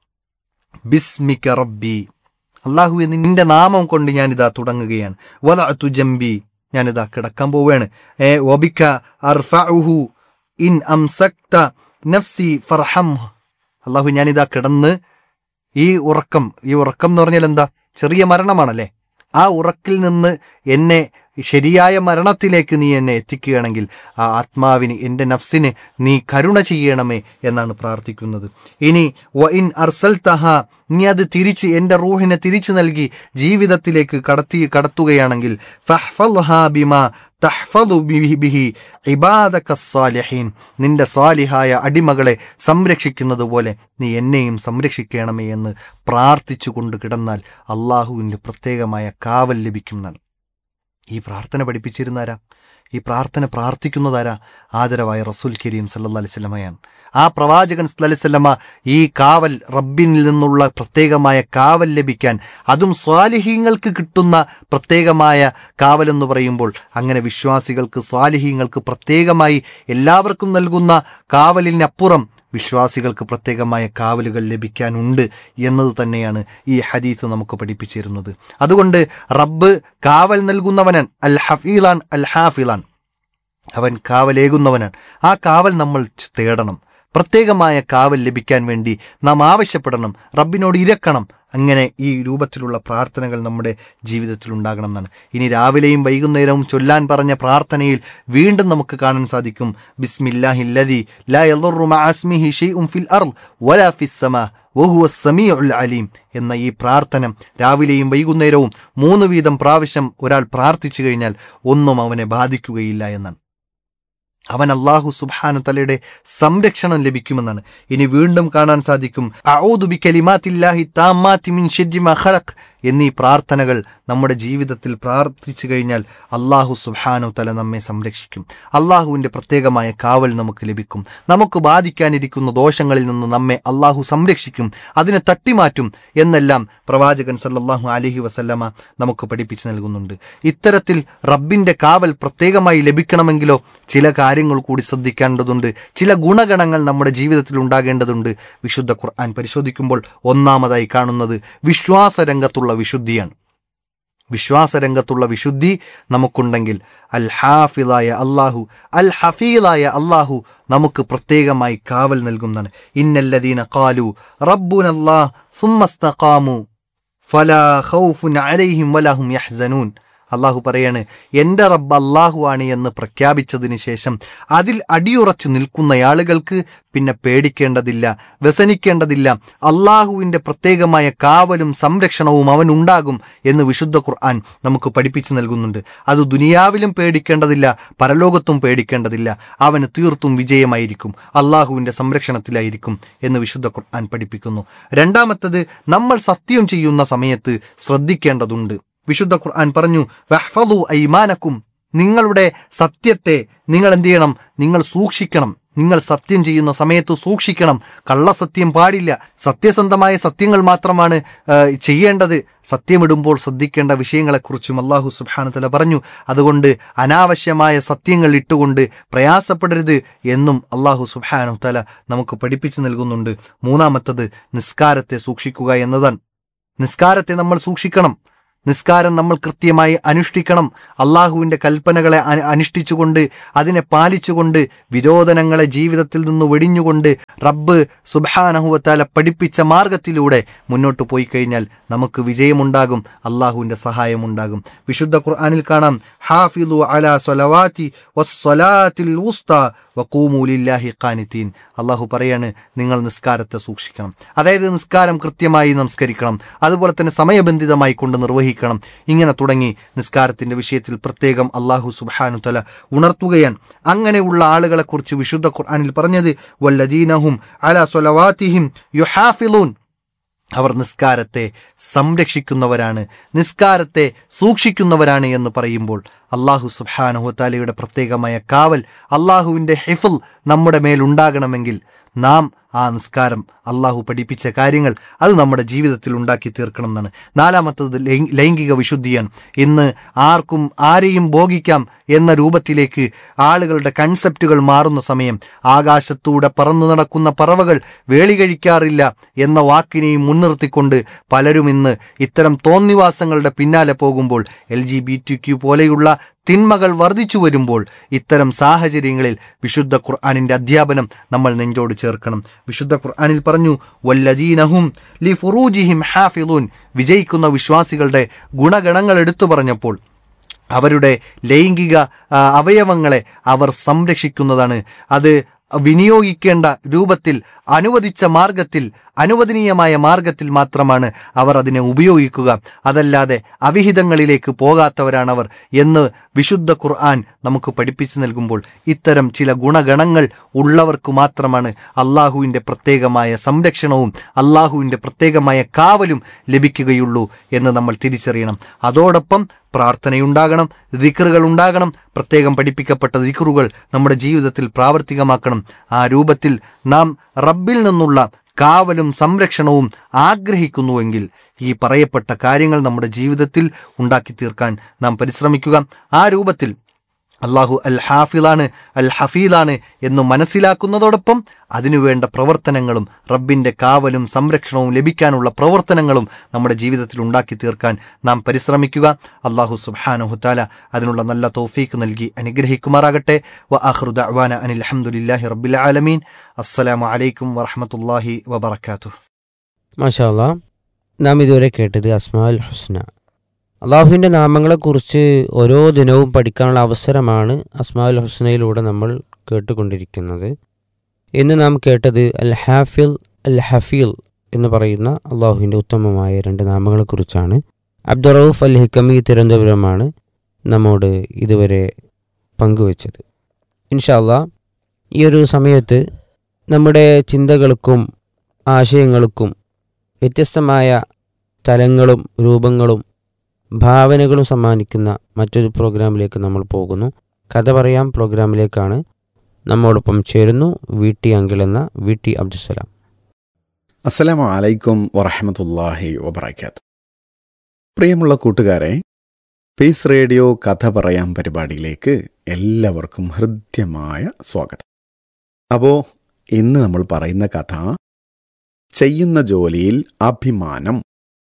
ബിസ്മിക റബ്ബി അള്ളാഹു നിന്റെ നാമം കൊണ്ട് ഞാനിതാ തുടങ്ങുകയാണ് വദഅതു ജംബി ഞാനിതാ കിടക്കാൻ പോവുകയാണ് ഏ ഒബിക്ക അർഫഉഹു ഇൻ അംസക്ത നഫ്സി ഫർഹം അള്ളാഹു ഞാനിതാ കിടന്ന് ഈ ഉറക്കം ഈ ഉറക്കം എന്ന് പറഞ്ഞാൽ എന്താ ചെറിയ മരണമാണല്ലേ ആ ഉറക്കിൽ നിന്ന് എന്നെ ശരിയായ മരണത്തിലേക്ക് നീ എന്നെ എത്തിക്കുകയാണെങ്കിൽ ആ ആത്മാവിന് എൻ്റെ നഫ്സിന് നീ കരുണ ചെയ്യണമേ എന്നാണ് പ്രാർത്ഥിക്കുന്നത് ഇനി വ ഇൻ അർസൽ തഹ നീ അത് തിരിച്ച് എൻ്റെ റൂഹിനെ തിരിച്ചു നൽകി ജീവിതത്തിലേക്ക് കടത്തി കടത്തുകയാണെങ്കിൽ ഫഹ്ഫൽഹാ ബിമാ തഹ്ഫദു ബിഹി ബിഹി ഇബാദക സ്സാലിഹീൻ നിന്റെ സ്വാലിഹായ അടിമകളെ സംരക്ഷിക്കുന്നത് പോലെ നീ എന്നെയും സംരക്ഷിക്കണമേ എന്ന് പ്രാർത്ഥിച്ചുകൊണ്ട് കിടന്നാൽ അള്ളാഹുവിൻ്റെ പ്രത്യേകമായ കാവൽ ലഭിക്കുന്നതാണ് ഈ പ്രാർത്ഥന പഠിപ്പിച്ചിരുന്നാരാ ഈ പ്രാർത്ഥന പ്രാർത്ഥിക്കുന്നതാരാ ആദരവായ റസൂൽ കരീം സല്ലല്ലാഹു അലൈഹി വസല്ലമയാണ് ആ പ്രവാചകൻ സല്ലല്ലാഹു അലൈഹി വസല്ലമ ഈ കാവൽ റബ്ബിനിൽ നിന്നുള്ള പ്രത്യേകമായ കാവൽ ലഭിക്കാൻ അതും സ്വാലിഹീങ്ങൾക്ക് കിട്ടുന്ന പ്രത്യേകമായ കാവൽ എന്ന് പറയുമ്പോൾ അങ്ങനെ വിശ്വാസികൾക്ക് സ്വാലിഹീങ്ങൾക്ക് പ്രത്യേകമായി എല്ലാവർക്കും നൽകുന്ന കാവലിനപ്പുറം വിശ്വാസികൾക്ക് പ്രത്യേകമായ കാവലുകൾ ലഭിക്കാനുണ്ട് എന്നത് തന്നെയാണ് ഈ ഹദീസ് നമുക്ക് പഠിപ്പിച്ചിരുന്നത് അതുകൊണ്ട് റബ്ബ് കാവൽ നൽകുന്നവനാൻ അൽ ഹഫീലാൻ അൽ ഹാഫിലാൻ അവൻ കാവലേകുന്നവനാണ് ആ കാവൽ നമ്മൾ തേടണം പ്രത്യേകമായ കാവൽ ലഭിക്കാൻ വേണ്ടി നാം ആവശ്യപ്പെടണം റബ്ബിനോട് ഇരക്കണം അങ്ങനെ ഈ രൂപത്തിലുള്ള പ്രാർത്ഥനകൾ നമ്മുടെ ജീവിതത്തിൽ ഉണ്ടാകണം എന്നാണ് ഇനി രാവിലെയും വൈകുന്നേരവും ചൊല്ലാൻ പറഞ്ഞ പ്രാർത്ഥനയിൽ വീണ്ടും നമുക്ക് കാണാൻ സാധിക്കും ബിസ്മില്ലാഹില്ലദി ലാ യദുറു മഅ ഇസ്മിഹി ഷൈഉൻ ഫിൽ അർള് വലാ ഫിസ് സമാ വഹുവ സമീഉൽ അലീം എന്ന ഈ പ്രാർത്ഥന രാവിലെയും വൈകുന്നേരവും മൂന്ന് വീതം പ്രാവശ്യം ഒരാൾ പ്രാർത്ഥിച്ചു കഴിഞ്ഞാൽ ഒന്നും അവനെ ബാധിക്കുകയില്ല എന്നാണ് അവൻ അള്ളാഹു സുബ്ഹാനു തലയുടെ സംരക്ഷണം ലഭിക്കുമെന്നാണ് ഇനി വീണ്ടും കാണാൻ സാധിക്കും അഊദു ബി കലിമാത്തില്ലാഹി താമ്മാത്തി മിൻ ശർരി മാ ഖലഖ് എന്നീ പ്രാർത്ഥനകൾ നമ്മുടെ ജീവിതത്തിൽ പ്രാർത്ഥിച്ചു കഴിഞ്ഞാൽ അള്ളാഹു സുബ്ഹാനു തല നമ്മെ സംരക്ഷിക്കും അള്ളാഹുവിൻ്റെ പ്രത്യേകമായ കാവൽ നമുക്ക് ലഭിക്കും നമുക്ക് ബാധിക്കാനിരിക്കുന്ന ദോഷങ്ങളിൽ നിന്ന് നമ്മെ അള്ളാഹു സംരക്ഷിക്കും അതിനെ തട്ടിമാറ്റും എന്നെല്ലാം പ്രവാചകൻ സല്ലല്ലാഹു അലൈഹി വസല്ലമ നമുക്ക് പഠിപ്പിച്ചു നൽകുന്നുണ്ട് ഇത്തരത്തിൽ റബ്ബിൻ്റെ കാവൽ പ്രത്യേകമായി ലഭിക്കണമെങ്കിലോ ചില കാര്യങ്ങൾ കൂടി ശ്രദ്ധിക്കേണ്ടതുണ്ട് ചില ഗുണഗണങ്ങൾ നമ്മുടെ ജീവിതത്തിൽ ഉണ്ടാകേണ്ടതുണ്ട് വിശുദ്ധ ഖുർആൻ പരിശോധിക്കുമ്പോൾ ഒന്നാമതായി കാണുന്നത് വിശ്വാസരംഗത്തുള്ള വിശുദ്ധിയാണ് വിശ്വാസരംഗത്തുള്ള വിശുദ്ധി നമുക്കുണ്ടെങ്കിൽ അൽ ഹാഫിലായ അള്ളാഹു അൽ ഹഫീലായ അള്ളാഹു നമുക്ക് പ്രത്യേകമായി കാവൽ നൽകുന്നതാണ് ഇന്നല്ലദീന കാലു റബ്ബുനല്ലാ സുമ്മസ്തഖാമു ഫലാ ഖൗഫുൻ അലൈഹിം വലാഹും യഹ്സനൂൻ അള്ളാഹു പറയാണ് എൻ്റെ റബ്ബ് അള്ളാഹു ആണ് എന്ന് പ്രഖ്യാപിച്ചതിന് ശേഷം അതിൽ അടിയുറച്ചു നിൽക്കുന്ന ആളുകൾക്ക് പിന്നെ പേടിക്കേണ്ടതില്ല വ്യസനിക്കേണ്ടതില്ല അള്ളാഹുവിൻ്റെ പ്രത്യേകമായ കാവലും സംരക്ഷണവും അവനുണ്ടാകും എന്ന് വിശുദ്ധ ഖുർആൻ നമുക്ക് പഠിപ്പിച്ചു നൽകുന്നുണ്ട് അത് ദുനിയാവിലും പേടിക്കേണ്ടതില്ല പരലോകത്തും പേടിക്കേണ്ടതില്ല അവന് തീർത്തും വിജയമായിരിക്കും അള്ളാഹുവിൻ്റെ സംരക്ഷണത്തിലായിരിക്കും എന്ന് വിശുദ്ധ ഖുർആൻ പഠിപ്പിക്കുന്നു രണ്ടാമത്തത് നമ്മൾ സത്യം ചെയ്യുന്ന സമയത്ത് ശ്രദ്ധിക്കേണ്ടതുണ്ട് വിശുദ്ധ ഖുർആൻ പറഞ്ഞു വഹ്ഫദു ഐമാനക്കും നിങ്ങളുടെ സത്യത്തെ നിങ്ങൾ എന്ത് ചെയ്യണം നിങ്ങൾ സൂക്ഷിക്കണം നിങ്ങൾ സത്യം ചെയ്യുന്ന സമയത്ത് സൂക്ഷിക്കണം കള്ളസത്യം പാടില്ല സത്യസന്ധമായ സത്യങ്ങൾ മാത്രമാണ് ആ, ചെയ്യേണ്ടത് സത്യമിടുമ്പോൾ ശ്രദ്ധിക്കേണ്ട വിഷയങ്ങളെക്കുറിച്ചും അള്ളാഹു സുബാനുതല പറഞ്ഞു അതുകൊണ്ട് അനാവശ്യമായ സത്യങ്ങൾ ഇട്ടുകൊണ്ട് പ്രയാസപ്പെടരുത് എന്നും അള്ളാഹു സുബാനു തല നമുക്ക് പഠിപ്പിച്ചു നൽകുന്നുണ്ട് മൂന്നാമത്തത് നിസ്കാരത്തെ സൂക്ഷിക്കുക എന്നതാണ് നിസ്കാരത്തെ നമ്മൾ സൂക്ഷിക്കണം നിസ്കാരം നമ്മൾ കൃത്യമായി അനുഷ്ഠിക്കണം അള്ളാഹുവിൻ്റെ കൽപ്പനകളെ അ- അനുഷ്ഠിച്ചുകൊണ്ട് അതിനെ പാലിച്ചുകൊണ്ട് വിരോധനങ്ങളെ ജീവിതത്തിൽ നിന്ന് വെടിഞ്ഞുകൊണ്ട് റബ്ബ് സുബാനഹുവത്താല പഠിപ്പിച്ച മാർഗത്തിലൂടെ മുന്നോട്ട് പോയി കഴിഞ്ഞാൽ നമുക്ക് വിജയമുണ്ടാകും അള്ളാഹുവിൻ്റെ സഹായമുണ്ടാകും വിശുദ്ധ ഖുർആനിൽ കാണാം ഹാഫിദു അല സ്വലവാത്തി വസ്സലാത്തിൽ ഉസ്ത വക്കൂമൂലില്ലാഹി ഖാനിത്തീൻ അള്ളാഹു പറയാണ് നിങ്ങൾ നിസ്കാരത്തെ സൂക്ഷിക്കണം അതായത് നിസ്കാരം കൃത്യമായി നമസ്കരിക്കണം അതുപോലെ തന്നെ സമയബന്ധിതമായി കൊണ്ട് നിർവഹിക്കണം ഇങ്ങനെ തുടങ്ങി നിസ്കാരത്തിന്റെ വിഷയത്തിൽ പ്രത്യേകം അള്ളാഹു സുബാനു തല ഉണർത്തുകയാണ് അങ്ങനെയുള്ള ആളുകളെ കുറിച്ച് വിശുദ്ധ ഖുർആനിൽ പറഞ്ഞത് വല്ലദീനഹും അല സ്വലവാത്തിഹിം യുഹാഫിലൂൻ അവർ നിസ്കാരത്തെ സംരക്ഷിക്കുന്നവരാണ് നിസ്കാരത്തെ സൂക്ഷിക്കുന്നവരാണ് എന്ന് പറയുമ്പോൾ അള്ളാഹു സുബാനഹുത്താലയുടെ പ്രത്യേകമായ കാവൽ അള്ളാഹുവിൻ്റെ ഹിഫുൽ നമ്മുടെ മേലുണ്ടാകണമെങ്കിൽ നാം ആ നിസ്കാരം അള്ളാഹു പഠിപ്പിച്ച കാര്യങ്ങൾ അത് നമ്മുടെ ജീവിതത്തിൽ ഉണ്ടാക്കി തീർക്കണം എന്നാണ് നാലാമത്തത് ലൈംഗ- ലൈംഗിക വിശുദ്ധിയാണ് ഇന്ന് ആർക്കും ആരെയും ഭോഗിക്കാം എന്ന രൂപത്തിലേക്ക് ആളുകളുടെ കൺസെപ്റ്റുകൾ മാറുന്ന സമയം ആകാശത്തൂടെ പറന്നു നടക്കുന്ന പറവകൾ വേളി കഴിക്കാറില്ല എന്ന വാക്കിനെയും മുൻനിർത്തിക്കൊണ്ട് പലരും ഇന്ന് ഇത്തരം തോന്നിവാസങ്ങളുടെ പിന്നാലെ പോകുമ്പോൾ L G B T Q പോലെയുള്ള തിന്മകൾ വർദ്ധിച്ചു വരുമ്പോൾ ഇത്തരം സാഹചര്യങ്ങളിൽ വിശുദ്ധ ഖുർആാനിന്റെ അധ്യാപനം നമ്മൾ നെഞ്ചോട് ചേർക്കണം വിശുദ്ധ ഖുർആാനിൽ പറഞ്ഞു വല്ലദീനഹും ലി ഫുറൂജിഹിം ഹാഫിലൂൻ വിജയിക്കുന്ന വിശ്വാസികളുടെ ഗുണഗണങ്ങൾ എടുത്തു പറഞ്ഞപ്പോൾ അവരുടെ ലൈംഗിക ആ, അവയവങ്ങളെ അവർ സംരക്ഷിക്കുന്നതാണ് അത് വിനിയോഗിക്കേണ്ട രൂപത്തിൽ അനുവദിച്ച മാർഗത്തിൽ അനുവദനീയമായ മാർഗത്തിൽ മാത്രമാണ് അവർ അതിനെ ഉപയോഗിക്കുക അതല്ലാതെ അവിഹിതങ്ങളിലേക്ക് പോകാത്തവരാണവർ എന്ന് വിശുദ്ധ ഖുർആൻ നമുക്ക് പഠിപ്പിച്ചു നൽകുമ്പോൾ ഇത്തരം ചില ഗുണഗണങ്ങൾ ഉള്ളവർക്ക് മാത്രമാണ് അള്ളാഹുവിൻ്റെ പ്രത്യേകമായ സംരക്ഷണവും അള്ളാഹുവിൻ്റെ പ്രത്യേകമായ കാവലും ലഭിക്കുകയുള്ളൂ എന്ന് നമ്മൾ തിരിച്ചറിയണം അതോടൊപ്പം പ്രാർത്ഥനയുണ്ടാകണം ദിക്റുകൾ ഉണ്ടാകണം പ്രത്യേകം പഠിപ്പിക്കപ്പെട്ട ദിക്റുകൾ നമ്മുടെ ജീവിതത്തിൽ പ്രാവർത്തികമാക്കണം ആ രൂപത്തിൽ നാം റബ്ബിൽ നിന്നുള്ള കാവലും സംരക്ഷണവും ആഗ്രഹിക്കുന്നുവെങ്കിൽ ഈ പറയപ്പെട്ട കാര്യങ്ങൾ നമ്മുടെ ജീവിതത്തിൽ ഉണ്ടാക്കി തീർക്കാൻ നാം പരിശ്രമിക്കുക ആ രൂപത്തിൽ അള്ളാഹു അൽ ഹാഫിലാണ് അൽ ഹഫീദാണ് എന്ന് മനസ്സിലാക്കുന്നതോടൊപ്പം അതിനുവേണ്ട പ്രവർത്തനങ്ങളും റബ്ബിൻ്റെ കാവലും സംരക്ഷണവും ലഭിക്കാനുള്ള പ്രവർത്തനങ്ങളും നമ്മുടെ ജീവിതത്തിൽ ഉണ്ടാക്കി തീർക്കാൻ നാം പരിശ്രമിക്കുക അള്ളാഹു സുബാനുഹുത്താല അതിനുള്ള നല്ല തോഫീക്ക് നൽകി അനുഗ്രഹിക്കുമാറാകട്ടെ വ ആഹ്റുദ അവാന അനിൽ അഹമ്മദില്ലാഹി റബ്ബിൽ ആലമീൻ അസ്സലാമു അലൈക്കും വറഹമത്തല്ലാഹി വബർക്കാത്തു മാഷാല്ല നാം ഇതുവരെ കേട്ടത് അസ്മാൽ ഹുസ്ന അള്ളാഹുവിൻ്റെ നാമങ്ങളെക്കുറിച്ച് ഓരോ ദിനവും പഠിക്കാനുള്ള അവസരമാണ് അസ്മാൽ ഹുസ്നയിലൂടെ നമ്മൾ കേട്ടുകൊണ്ടിരിക്കുന്നത് ഇന്ന് നാം കേട്ടത് അൽ ഹാഫിൽ അൽ ഹഫീൽ എന്ന് പറയുന്ന അള്ളാഹുവിൻ്റെ ഉത്തമമായ രണ്ട് നാമങ്ങളെക്കുറിച്ചാണ് അബ്ദുറൌഫ് അൽ ഹിക്കമി തിരുവനന്തപുരമാണ് നമ്മോട് ഇതുവരെ പങ്കുവച്ചത് ഇൻഷാല്ല ഈ ഒരു സമയത്ത് നമ്മുടെ ചിന്തകൾക്കും ആശയങ്ങൾക്കും വ്യത്യസ്തമായ തലങ്ങളും രൂപങ്ങളും ഭാവനകളും സമ്മാനിക്കുന്ന മറ്റൊരു പ്രോഗ്രാമിലേക്ക് നമ്മൾ പോകുന്നു കഥ പറയാം പ്രോഗ്രാമിലേക്കാണ് നമ്മോടൊപ്പം ചേരുന്നു വി ടി അങ്കിൾ എന്ന വി ടി അബ്ദുസലാം അസ്സലാമു അലൈക്കും വറഹമത്തല്ലാഹി വബർക്കാത്ത് പ്രിയമുള്ള കൂട്ടുകാരെ പീസ് റേഡിയോ കഥ പറയാം പരിപാടിയിലേക്ക് എല്ലാവർക്കും ഹൃദ്യമായ സ്വാഗതം അപ്പോൾ ഇന്ന് നമ്മൾ പറയുന്ന കഥ ചെയ്യുന്ന ജോലിയിൽ അഭിമാനം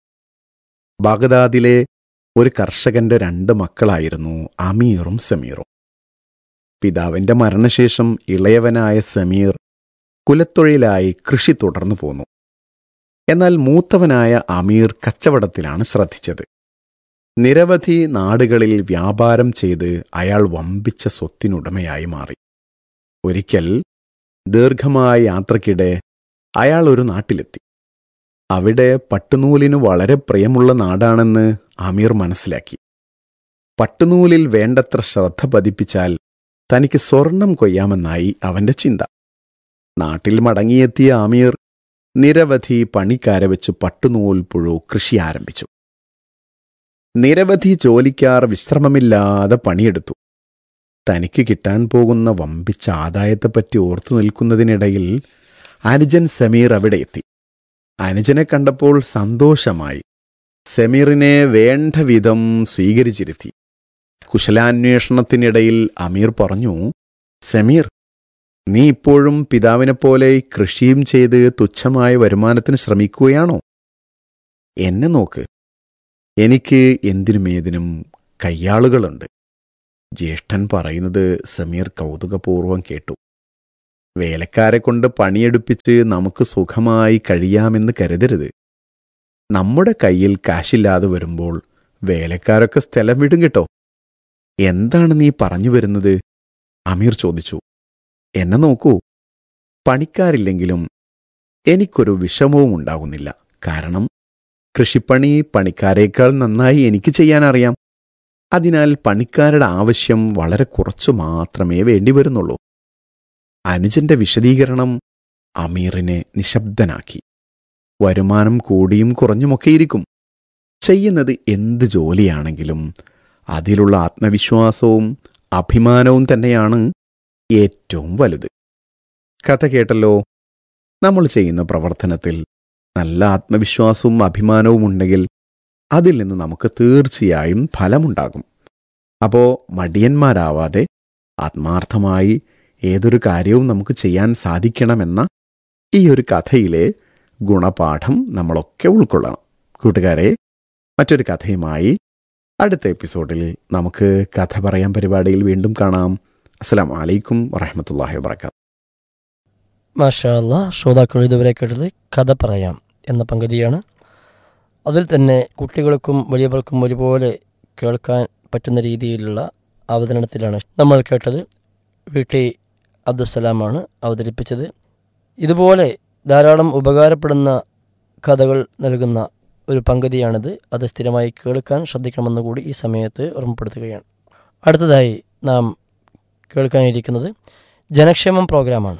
ബാഗ്ദാദിലെ ഒരു കർഷകന്റെ രണ്ട് മക്കളായിരുന്നു അമീറും സമീറും പിതാവിന്റെ മരണശേഷം ഇളയവനായ സമീർ കുലത്തൊഴിലായി കൃഷി തുടർന്നു പോന്നു എന്നാൽ മൂത്തവനായ അമീർ കച്ചവടത്തിലാണ് ശ്രദ്ധിച്ചത് നിരവധി നാടുകളിൽ വ്യാപാരം ചെയ്ത് അയാൾ വമ്പിച്ച സ്വത്തിനുടമയായി മാറി ഒരിക്കൽ ദീർഘമായ യാത്രക്കിടെ അയാൾ ഒരു നാട്ടിലെത്തി അവിടെ പട്ടുനൂലിന് വളരെ പ്രിയമുള്ള നാടാണെന്ന് അമീർ മനസ്സിലാക്കി പട്ടുനൂലിൽ വേണ്ടത്ര ശ്രദ്ധ പതിപ്പിച്ചാൽ തനിക്ക് സ്വർണം കൊയ്യാമെന്നായി അവന്റെ ചിന്ത നാട്ടിൽ മടങ്ങിയെത്തിയ അമീർ നിരവധി പണിക്കാരെ വെച്ച് പട്ടുനൂൽ പുഴു കൃഷി ആരംഭിച്ചു നിരവധി ജോലിക്കാർ വിശ്രമമില്ലാതെ പണിയെടുത്തു തനിക്ക് കിട്ടാൻ പോകുന്ന വമ്പിച്ച ആദായത്തെപ്പറ്റി ഓർത്തു നിൽക്കുന്നതിനിടയിൽ അനുജൻ സമീർ അവിടെ എത്തി അനുജനെ കണ്ടപ്പോൾ സന്തോഷമായി സമീറിനെ വേണ്ട വിധം സ്വീകരിച്ചിരുത്തി കുശലാന്വേഷണത്തിനിടയിൽ അമീർ പറഞ്ഞു സമീർ നീ ഇപ്പോഴും പിതാവിനെപ്പോലെ കൃഷിയും ചെയ്ത് തുച്ഛമായ വരുമാനത്തിന് ശ്രമിക്കുകയാണോ എന്നെ നോക്ക് എനിക്ക് എന്തിനുമേതിനും കയ്യാളുകളുണ്ട് ജ്യേഷ്ഠൻ പറയുന്നത് സമീർ കൗതുകപൂർവം കേട്ടു വേലക്കാരെ കൊണ്ട് പണിയെടുപ്പിച്ച് നമുക്ക് സുഖമായി കഴിയാമെന്ന് കരുതരുത് നമ്മുടെ കയ്യിൽ കാശില്ലാതെ വരുമ്പോൾ വേലക്കാരൊക്കെ സ്ഥലം വിടും കേട്ടോ എന്താണ് നീ പറഞ്ഞു വരുന്നത് അമീർ ചോദിച്ചു എന്നെ നോക്കൂ പണിക്കാരില്ലെങ്കിലും എനിക്കൊരു വിഷമവും ഉണ്ടാകുന്നില്ല കാരണം കൃഷിപ്പണി പണിക്കാരേക്കാൾ നന്നായി എനിക്ക് ചെയ്യാൻ അറിയാം അതിനാൽ പണിക്കാരുടെ ആവശ്യം വളരെ കുറച്ചു മാത്രമേ വേണ്ടി വരുന്നുള്ളൂ അനുജന്റെ വിശദീകരണം അമീറിനെ നിശബ്ദനാക്കി വരുമാനം കൂടിയും കുറഞ്ഞുമൊക്കെയിരിക്കും ചെയ്യുന്നത് എന്ത് ജോലിയാണെങ്കിലും അതിലുള്ള ആത്മവിശ്വാസവും അഭിമാനവും തന്നെയാണ് ഏറ്റവും വലുത് കഥ കേട്ടല്ലോ നമ്മൾ ചെയ്യുന്ന പ്രവർത്തനത്തിൽ നല്ല ആത്മവിശ്വാസവും അഭിമാനവും ഉണ്ടെങ്കിൽ അതിൽ നിന്ന് നമുക്ക് തീർച്ചയായും ഫലമുണ്ടാകും അപ്പോൾ മടിയന്മാരാവാതെ ആത്മാർത്ഥമായി ഏതൊരു കാര്യവും നമുക്ക് ചെയ്യാൻ സാധിക്കണമെന്ന ഈ ഒരു കഥയിലെ ഗുണപാഠം നമ്മളൊക്കെ ഉൾക്കൊള്ളണം കൂട്ടുകാരെ മറ്റൊരു കഥയുമായി അടുത്ത എപ്പിസോഡിൽ നമുക്ക് കഥ പറയാൻ പരിപാടിയിൽ വീണ്ടും കാണാം അസ്സലാം വലൈക്കും വറഹമത്തല്ലാഹി വാബർക്കാത്തു മാഷാ അല്ലാ ശ്രോതാക്കൾ ഇതുവരെ കേട്ടത് കഥ പറയാം എന്ന പങ്കുതിയാണ് അതിൽ തന്നെ കുട്ടികൾക്കും വലിയവർക്കും ഒരുപോലെ കേൾക്കാൻ പറ്റുന്ന രീതിയിലുള്ള അവതരണത്തിലാണ് നമ്മൾ കേട്ടത് വീട്ടി അബ്ദുസലാമാണ് അവതരിപ്പിച്ചത് ഇതുപോലെ ധാരാളം ഉപകാരപ്പെടുന്ന കഥകൾ നൽകുന്ന ഒരു പങ്കുതിയാണിത് അത് സ്ഥിരമായി കേൾക്കാൻ ശ്രദ്ധിക്കണമെന്ന് കൂടി ഈ സമയത്ത് ഓർമ്മപ്പെടുത്തുകയാണ് അടുത്തതായി നാം കേൾക്കാനിരിക്കുന്നത് ജനക്ഷേമം പ്രോഗ്രാമാണ്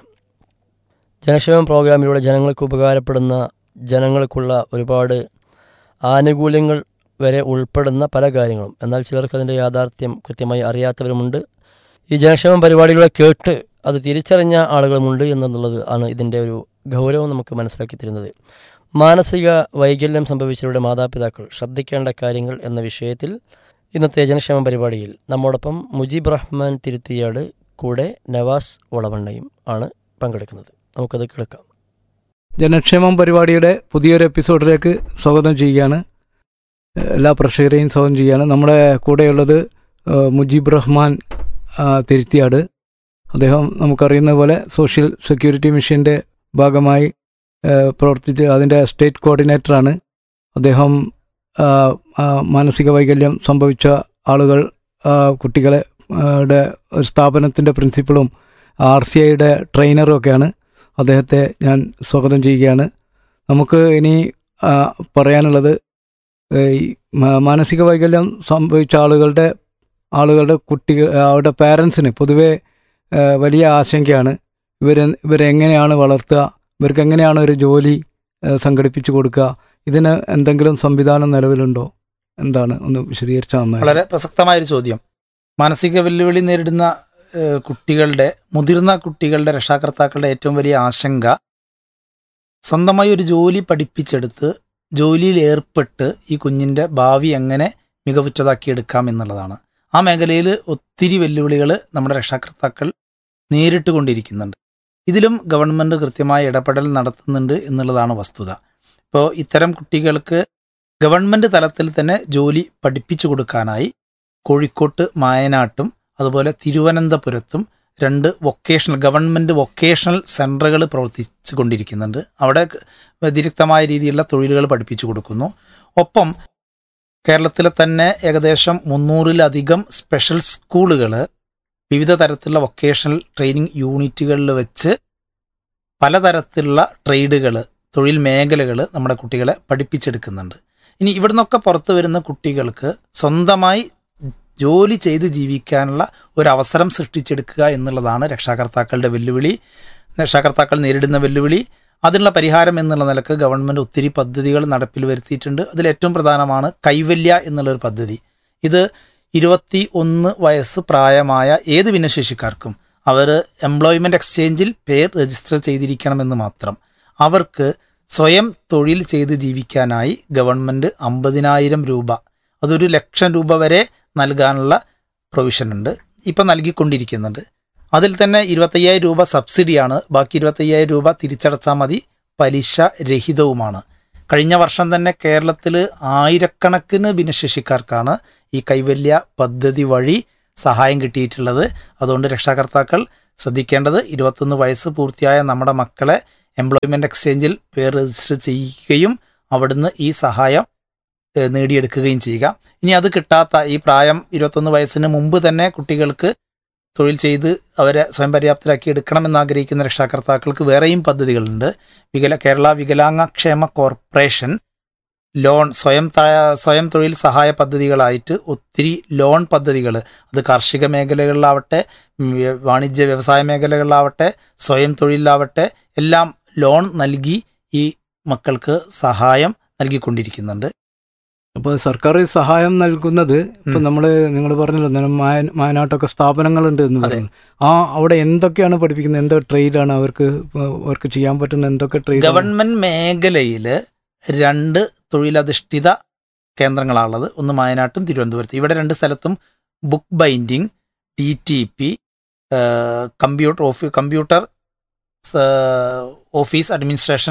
ജനക്ഷേമം പ്രോഗ്രാമിലൂടെ ജനങ്ങൾക്ക് ഉപകാരപ്പെടുന്ന ജനങ്ങൾക്കുള്ള ഒരുപാട് ആനുകൂല്യങ്ങൾ വരെ ഉൾപ്പെടുന്ന പല കാര്യങ്ങളും എന്നാൽ ചിലർക്ക് അതിൻ്റെ യാഥാർത്ഥ്യം കൃത്യമായി അറിയാത്തവരുമുണ്ട് ഈ ജനക്ഷേമം പരിപാടികളെ കേട്ട് അത് തിരിച്ചറിഞ്ഞ ആളുകളുമുണ്ട് എന്നുള്ളത് ആണ് ഇതിൻ്റെ ഒരു ഗൗരവം നമുക്ക് മനസ്സിലാക്കി തരുന്നത് മാനസിക വൈകല്യം സംഭവിച്ചവരുടെ മാതാപിതാക്കൾ ശ്രദ്ധിക്കേണ്ട കാര്യങ്ങൾ എന്ന വിഷയത്തിൽ ഇന്നത്തെ ജനക്ഷേമ പരിപാടിയിൽ നമ്മോടൊപ്പം മുജീബ് റഹ്മാൻ തിരുത്തിയാട് കൂടെ നവാസ് വളവണ്ണയും ആണ് പങ്കെടുക്കുന്നത് നമുക്കത് കേൾക്കാം ജനക്ഷേമം പരിപാടിയുടെ പുതിയൊരു എപ്പിസോഡിലേക്ക് സ്വാഗതം ചെയ്യുകയാണ് എല്ലാ പ്രേക്ഷകരെയും സ്വാഗതം ചെയ്യുകയാണ് നമ്മുടെ കൂടെയുള്ളത് ഏഹ്, മുജീബ് റഹ്മാൻ ആ, തിരുത്തിയാട് അദ്ദേഹം നമുക്കറിയുന്ന പോലെ സോഷ്യൽ സെക്യൂരിറ്റി മിഷൻ്റെ ഭാഗമായി ഏഹ്, പ്രവർത്തിച്ച് അതിൻ്റെ സ്റ്റേറ്റ് കോർഡിനേറ്ററാണ് അദ്ദേഹം ആ, ആ, മാനസിക വൈകല്യം സംഭവിച്ച ആളുകൾ ആ, കുട്ടികളെ ആ, ടെ ഒരു സ്ഥാപനത്തിൻ്റെ പ്രിൻസിപ്പളും ആർ സി ഐയുടെ ട്രെയിനറും ഒക്കെയാണ് അദ്ദേഹത്തെ ഞാൻ സ്വാഗതം ചെയ്യുകയാണ് നമുക്ക് ഇനി ആ, പറയാനുള്ളത് ഏ, ഈ മ- മാനസിക വൈകല്യം സംഭവിച്ച ആളുകളുടെ ആളുകളുടെ കുട്ടികൾ അവരുടെ പാരൻസിന് പൊതുവെ ഏ, വലിയ ആശങ്കയാണ് ഇവർ ഇവരെങ്ങനെയാണ് വളർത്തുക ഇവർക്ക് എങ്ങനെയാണ് ഒരു ജോലി ഏ, സംഘടിപ്പിച്ചു കൊടുക്കുക ഇതിന് എന്തെങ്കിലും സംവിധാനം നിലവിലുണ്ടോ എന്താണ് ഒന്ന് വിശദീകരിച്ചാൽ നന്നായി വളരെ പ്രസക്തമായൊരു ചോദ്യം മാനസിക വെല്ലുവിളി നേരിടുന്ന ഏഹ്, കുട്ടികളുടെ മുതിർന്ന കുട്ടികളുടെ രക്ഷാകർത്താക്കളുടെ ഏറ്റവും വലിയ ആശങ്ക സ്വന്തമായി ഒരു ജോലി പഠിപ്പിച്ചെടുത്ത് ജോലിയിൽ ഏർപ്പെട്ട് ഈ കുഞ്ഞിൻ്റെ ഭാവി എങ്ങനെ മികവുറ്റതാക്കി എടുക്കാം എന്നുള്ളതാണ് ആ മേഖലയിൽ ഒത്തിരി വെല്ലുവിളികൾ നമ്മുടെ രക്ഷാകർത്താക്കൾ നേരിട്ട് കൊണ്ടിരിക്കുന്നുണ്ട് ഇതിലും ഗവൺമെൻറ് കൃത്യമായ ഇടപെടൽ നടത്തുന്നുണ്ട് എന്നുള്ളതാണ് വസ്തുത ഇപ്പോൾ ഇത്തരം കുട്ടികൾക്ക് ഗവൺമെൻറ് തലത്തിൽ തന്നെ ജോലി പഠിപ്പിച്ചു കൊടുക്കാനായി കോഴിക്കോട്ട് മായനാട്ടും അതുപോലെ തിരുവനന്തപുരത്തും രണ്ട് വൊക്കേഷണൽ ഗവൺമെൻറ് വൊക്കേഷണൽ സെൻറ്ററുകൾ പ്രവർത്തിച്ചു കൊണ്ടിരിക്കുന്നുണ്ട് അവിടെ വ്യതിരിക്തമായ രീതിയിലുള്ള തൊഴിലുകൾ പഠിപ്പിച്ചു കൊടുക്കുന്നു ഒപ്പം കേരളത്തിലെ തന്നെ ഏകദേശം മുന്നൂറിലധികം സ്പെഷ്യൽ സ്കൂളുകൾ വിവിധ തരത്തിലുള്ള വൊക്കേഷണൽ ട്രെയിനിങ് യൂണിറ്റുകളിൽ വെച്ച് പലതരത്തിലുള്ള ട്രേഡുകൾ തൊഴിൽ മേഖലകൾ നമ്മുടെ കുട്ടികളെ പഠിപ്പിച്ചെടുക്കുന്നുണ്ട് ഇനി ഇവിടുന്നൊക്കെ പുറത്തു വരുന്ന കുട്ടികൾക്ക് സ്വന്തമായി ജോലി ചെയ്ത് ജീവിക്കാനുള്ള ഒരു അവസരം സൃഷ്ടിച്ചെടുക്കുക എന്നുള്ളതാണ് രക്ഷാകർത്താക്കളുടെ വെല്ലുവിളി രക്ഷാകർത്താക്കൾ നേരിടുന്ന വെല്ലുവിളി അതിനുള്ള പരിഹാരം എന്നുള്ള നിലക്ക് ഗവൺമെൻറ് ഒത്തിരി പദ്ധതികൾ നടപ്പിൽ വരുത്തിയിട്ടുണ്ട് അതിൽ ഏറ്റവും പ്രധാനമാണ് കൈവല്യ എന്നുള്ളൊരു പദ്ധതി ഇത് ഇരുപത്തി ഒന്ന് വയസ്സ് പ്രായമായ ഏത് ഭിന്നശേഷിക്കാർക്കും അവർ എംപ്ലോയ്മെൻ്റ് എക്സ്ചേഞ്ചിൽ പേർ രജിസ്റ്റർ ചെയ്തിരിക്കണമെന്ന് മാത്രം അവർക്ക് സ്വയം തൊഴിൽ ചെയ്ത് ജീവിക്കാനായി ഗവൺമെൻറ് അമ്പതിനായിരം രൂപ അതൊരു ലക്ഷം രൂപ വരെ നൽകാനുള്ള പ്രൊവിഷൻ ഉണ്ട് ഇപ്പം നൽകിക്കൊണ്ടിരിക്കുന്നുണ്ട് അതിൽ തന്നെ ഇരുപത്തയ്യായിരം രൂപ സബ്സിഡിയാണ് ബാക്കി ഇരുപത്തയ്യായിരം രൂപ തിരിച്ചടച്ചാൽ മതി പലിശ രഹിതവുമാണ് കഴിഞ്ഞ വർഷം തന്നെ കേരളത്തിൽ ആയിരക്കണക്കിന് ഭിന്നശേഷിക്കാർക്കാണ് ഈ കൈവല്യ പദ്ധതി വഴി സഹായം കിട്ടിയിട്ടുള്ളത് അതുകൊണ്ട് രക്ഷാകർത്താക്കൾ ശ്രദ്ധിക്കേണ്ടത് ഇരുപത്തൊന്ന് വയസ്സ് പൂർത്തിയായ നമ്മുടെ മക്കളെ എംപ്ലോയ്മെന്റ് എക്സ്ചേഞ്ചിൽ പേർ രജിസ്റ്റർ ചെയ്യുകയും അവിടുന്ന് ഈ സഹായം ഏഹ്, നേടിയെടുക്കുകയും ചെയ്യുക ഇനി അത് കിട്ടാത്ത ഈ പ്രായം ഇരുപത്തൊന്ന് വയസ്സിന് മുമ്പ് തന്നെ കുട്ടികൾക്ക് തൊഴിൽ ചെയ്ത് അവരെ സ്വയം പര്യാപ്തരാക്കി എടുക്കണമെന്ന് ആഗ്രഹിക്കുന്ന രക്ഷാകർത്താക്കൾക്ക് വേറെയും പദ്ധതികളുണ്ട് വികല കേരള വികലാംഗ ക്ഷേമ കോർപ്പറേഷൻ ലോൺ സ്വയം ത- സ്വയം തൊഴിൽ സഹായ പദ്ധതികളായിട്ട് ഒത്തിരി ലോൺ പദ്ധതികൾ അത് കാർഷിക മേഖലകളിലാവട്ടെ ഉം, വ്യ- വാണിജ്യ വ്യവസായ മേഖലകളിലാവട്ടെ സ്വയം തൊഴിലിലാവട്ടെ എല്ലാം ലോൺ നൽകി ഈ മക്കൾക്ക് സഹായം നൽകിക്കൊണ്ടിരിക്കുന്നുണ്ട് അപ്പോൾ സർക്കാർ ഈ സഹായം നൽകുന്നത് ഇപ്പൊ ഉം. നമ്മള് നിങ്ങൾ പറഞ്ഞല്ലോ നേരം മായ- വയനാട്ടൊക്കെ സ്ഥാപനങ്ങളുണ്ട് എന്ന് അതെ. പറഞ്ഞു ആ അവിടെ എന്തൊക്കെയാണ് പഠിപ്പിക്കുന്നത് എന്തൊക്കെ ട്രേഡാണ് അവർക്ക് ഇപ്പൊ അവർക്ക് ചെയ്യാൻ പറ്റുന്ന എന്തൊക്കെ ട്രേഡ് ഗവൺമെന്റ് മേഖലയിൽ രണ്ട് തൊഴിലധിഷ്ഠിത കേന്ദ്രങ്ങളാണുള്ളത് ഒന്ന് വയനാട്ടും തിരുവനന്തപുരത്ത് ഇവിടെ രണ്ട് സ്ഥലത്തും book binding T T P computer office computer സ- ഓഫീസ് അഡ്മിനിസ്ട്രേഷൻ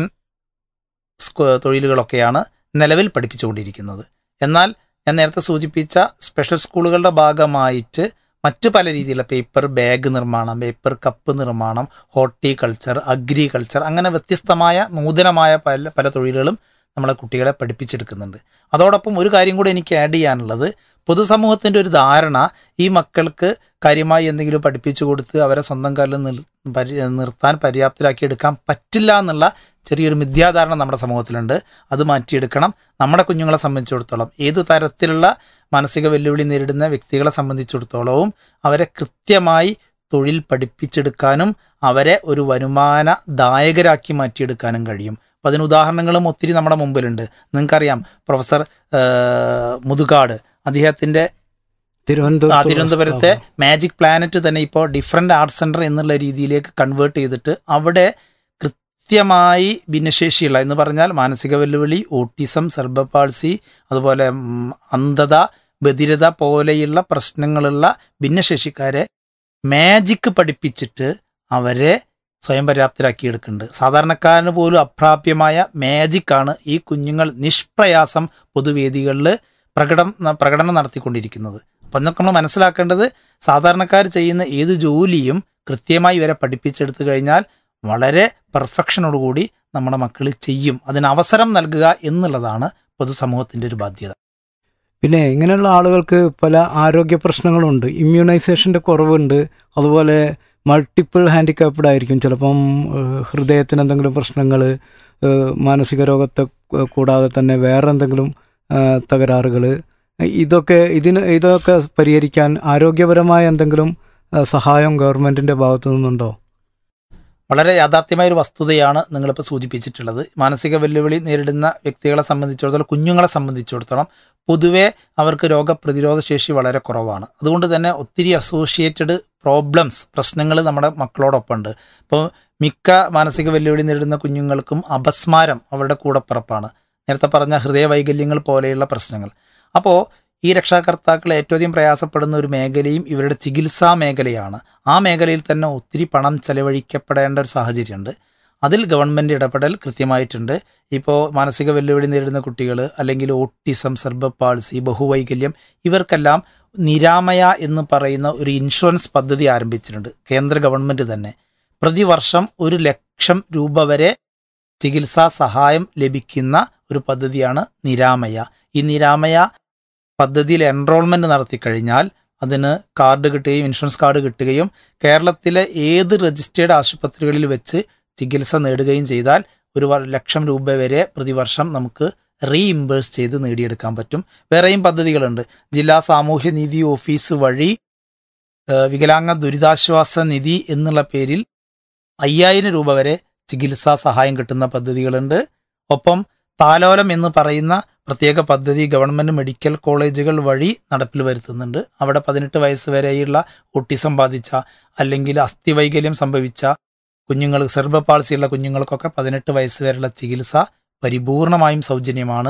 സ്കു- തൊഴിലുകളൊക്കെയാണ് നിലവിൽ പഠിപ്പിച്ചുകൊണ്ടിരിക്കുന്നത് എന്നാൽ ഞാൻ നേരത്തെ സൂചിപ്പിച്ച സ്പെഷ്യൽ സ്കൂളുകളുടെ ഭാഗമായിട്ട് മറ്റ് പല രീതിയിലുള്ള പേപ്പർ ബാഗ് നിർമ്മാണം പേപ്പർ കപ്പ് നിർമ്മാണം ഹോർട്ടിക്കൾച്ചർ അഗ്രികൾച്ചർ അങ്ങനെ വ്യത്യസ്തമായ നൂതനമായ പല പല തൊഴിലുകളും നമ്മളെ കുട്ടികളെ പഠിപ്പിച്ചെടുക്കുന്നുണ്ട് അതോടൊപ്പം ഒരു കാര്യം കൂടി എനിക്ക് ആഡ് ചെയ്യാനുള്ളത് പൊതുസമൂഹത്തിൻ്റെ ഒരു ധാരണ ഈ മക്കൾക്ക് കാര്യമായി എന്തെങ്കിലും പഠിപ്പിച്ചു കൊടുത്ത് അവരെ സ്വന്തം കാലിൽ നിൽ പരി- നിർത്താൻ പര്യാപ്തരാക്കി എടുക്കാൻ പറ്റില്ല എന്നുള്ള ചെറിയൊരു മിഥ്യാധാരണ നമ്മുടെ സമൂഹത്തിലുണ്ട് അത് മാറ്റിയെടുക്കണം നമ്മുടെ കുഞ്ഞുങ്ങളെ സംബന്ധിച്ചിടത്തോളം ഏത് തരത്തിലുള്ള മാനസിക വെല്ലുവിളി നേരിടുന്ന വ്യക്തികളെ സംബന്ധിച്ചിടത്തോളവും അവരെ കൃത്യമായി തൊഴിൽ പഠിപ്പിച്ചെടുക്കാനും അവരെ ഒരു വരുമാനദായകരാക്കി മാറ്റിയെടുക്കാനും കഴിയും അപ്പം അതിന് ഉദാഹരണങ്ങളും ഒത്തിരി നമ്മുടെ മുമ്പിലുണ്ട് നിങ്ങൾക്കറിയാം പ്രൊഫസർ ആ, മുതുകാട് അദ്ദേഹത്തിൻ്റെ ആ തിരുവനന്തപുരത്ത് തിരുവനന്തപുരത്തെ മാജിക് പ്ലാനറ്റ് തന്നെ ഇപ്പോൾ ഡിഫറെൻ്റ് ആർട്ട് സെൻറ്റർ എന്നുള്ള രീതിയിലേക്ക് കൺവേർട്ട് ചെയ്തിട്ട് അവിടെ കൃത്യമായി ഭിന്നശേഷിയുള്ള എന്ന് പറഞ്ഞാൽ മാനസിക വെല്ലുവിളി ഓട്ടിസം സെർബപ്പാൾസി അതുപോലെ ഉം, അന്ധത ബധിരത പോലെയുള്ള പ്രശ്നങ്ങളുള്ള ഭിന്നശേഷിക്കാരെ മാജിക് പഠിപ്പിച്ചിട്ട് അവരെ സ്വയം പര്യാപ്തരാക്കി എടുക്കുന്നുണ്ട് സാധാരണക്കാരന് പോലും അപ്രാപ്യമായ മാജിക്കാണ് ഈ കുഞ്ഞുങ്ങൾ നിഷ്പ്രയാസം പൊതുവേദികളിൽ പ്രകടം പ്രകടനം നടത്തിക്കൊണ്ടിരിക്കുന്നത് അപ്പം എന്നൊക്കെ നമ്മൾ മനസ്സിലാക്കേണ്ടത് സാധാരണക്കാർ ചെയ്യുന്ന ഏത് ജോലിയും കൃത്യമായി ഇവരെ പഠിപ്പിച്ചെടുത്തു കഴിഞ്ഞാൽ വളരെ പെർഫെക്ഷനോടുകൂടി നമ്മുടെ മക്കൾ ചെയ്യും അതിന് അവസരം നൽകുക എന്നുള്ളതാണ് പൊതുസമൂഹത്തിൻ്റെ ഒരു ബാധ്യത പിന്നെ ഇങ്ങനെയുള്ള ആളുകൾക്ക് പല ആരോഗ്യ പ്രശ്നങ്ങളുണ്ട് ഇമ്മ്യൂണൈസേഷൻ്റെ കുറവുണ്ട് അതുപോലെ മൾട്ടിപ്പിൾ ഹാൻഡിക്കാപ്ഡ് ആയിരിക്കും ചിലപ്പം ഏഹ്, ഹൃദയത്തിന് എന്തെങ്കിലും പ്രശ്നങ്ങൾ മാനസിക രോഗത്തെ കൂ- കൂടാതെ തന്നെ വേറെ എന്തെങ്കിലും തകരാറുകൾ ഇതൊക്കെ ഇതിന് ഇതൊക്കെ പരിഹരിക്കാൻ ആരോഗ്യപരമായ എന്തെങ്കിലും ആ, സഹായം ഗവൺമെൻറ്റിൻ്റെ ഭാഗത്തു നിന്നുണ്ടോ വളരെ യാഥാർത്ഥ്യമായ ഒരു വസ്തുതയാണ് നിങ്ങളിപ്പോൾ സൂചിപ്പിച്ചിട്ടുള്ളത് മാനസിക വെല്ലുവിളി നേരിടുന്ന വ്യക്തികളെ സംബന്ധിച്ചിടത്തോളം കുഞ്ഞുങ്ങളെ സംബന്ധിച്ചിടത്തോളം പൊതുവെ അവർക്ക് രോഗപ്രതിരോധ ശേഷി വളരെ കുറവാണ് അതുകൊണ്ട് തന്നെ ഒത്തിരി അസോസിയേറ്റഡ് പ്രോബ്ലംസ് പ്രശ്നങ്ങൾ നമ്മുടെ മക്കളോടൊപ്പം ഉണ്ട് ഇപ്പോൾ മിക്ക മാനസിക വെല്ലുവിളി നേരിടുന്ന കുഞ്ഞുങ്ങൾക്കും അപസ്മാരം അവരുടെ കൂടപ്പിറപ്പാണ് നേരത്തെ പറഞ്ഞ ഹൃദയവൈകല്യങ്ങൾ പോലെയുള്ള പ്രശ്നങ്ങൾ അപ്പോൾ ഈ രക്ഷാകർത്താക്കൾ ഏറ്റവും അധികം പ്രയാസപ്പെടുന്ന ഒരു മേഖലയും ഇവരുടെ ചികിത്സാ മേഖലയാണ് ആ മേഖലയിൽ തന്നെ ഒത്തിരി പണം ചെലവഴിക്കപ്പെടേണ്ട ഒരു സാഹചര്യമുണ്ട് അതിൽ ഗവൺമെൻറ് ഇടപെടൽ കൃത്യമായിട്ടുണ്ട് ഇപ്പോൾ മാനസിക വെല്ലുവിളി നേരിടുന്ന കുട്ടികൾ അല്ലെങ്കിൽ ഓട്ടിസം സെർബപ്പാൾസി ബഹുവൈകല്യം ഇവർക്കെല്ലാം നിരാമയ എന്ന് പറയുന്ന ഒരു ഇൻഷുറൻസ് പദ്ധതി ആരംഭിച്ചിട്ടുണ്ട് കേന്ദ്ര ഗവൺമെൻറ് തന്നെ പ്രതിവർഷം ഒരു ലക്ഷം രൂപ വരെ ചികിത്സാ സഹായം ലഭിക്കുന്ന ഒരു പദ്ധതിയാണ് നിരാമയ ഈ നിരാമയ പദ്ധതിയിൽ എൻറോൾമെന്റ് നടത്തി കഴിഞ്ഞാൽ അതിന് കാർഡ് കിട്ടുകയും ഇൻഷുറൻസ് കാർഡ് കിട്ടുകയും കേരളത്തിലെ ഏത് രജിസ്റ്റേർഡ് ആശുപത്രികളിൽ വെച്ച് ചികിത്സ നേടുകയും ചെയ്താൽ ഒരു വ- ലക്ഷം രൂപ വരെ പ്രതിവർഷം നമുക്ക് റീഇംബേഴ്സ് ചെയ്ത് നേടിയെടുക്കാൻ പറ്റും വേറെയും പദ്ധതികളുണ്ട് ജില്ലാ സാമൂഹ്യനീതി ഓഫീസ് വഴി ഏഹ്, വികലാംഗ ദുരിതാശ്വാസ നിധി എന്നുള്ള പേരിൽ അയ്യായിരം രൂപ വരെ ചികിത്സാ സഹായം കിട്ടുന്ന പദ്ധതികളുണ്ട് ഒപ്പം താലോലം എന്ന് പറയുന്ന പ്രത്യേക പദ്ധതി ഗവൺമെന്റ് മെഡിക്കൽ കോളേജുകൾ വഴി നടപ്പിൽ വരുത്തുന്നുണ്ട് അവിടെ പതിനെട്ട് വയസ്സ് വരെയുള്ള ഒട്ടിസം ബാധിച്ച അല്ലെങ്കിൽ അസ്ഥിവൈകല്യം സംഭവിച്ച കുഞ്ഞുങ്ങൾ സെർബപാൾസിയുള്ള കുഞ്ഞുങ്ങൾക്കൊക്കെ പതിനെട്ട് വയസ്സ് വരെയുള്ള ചികിത്സ പരിപൂർണമായും സൗജന്യമാണ്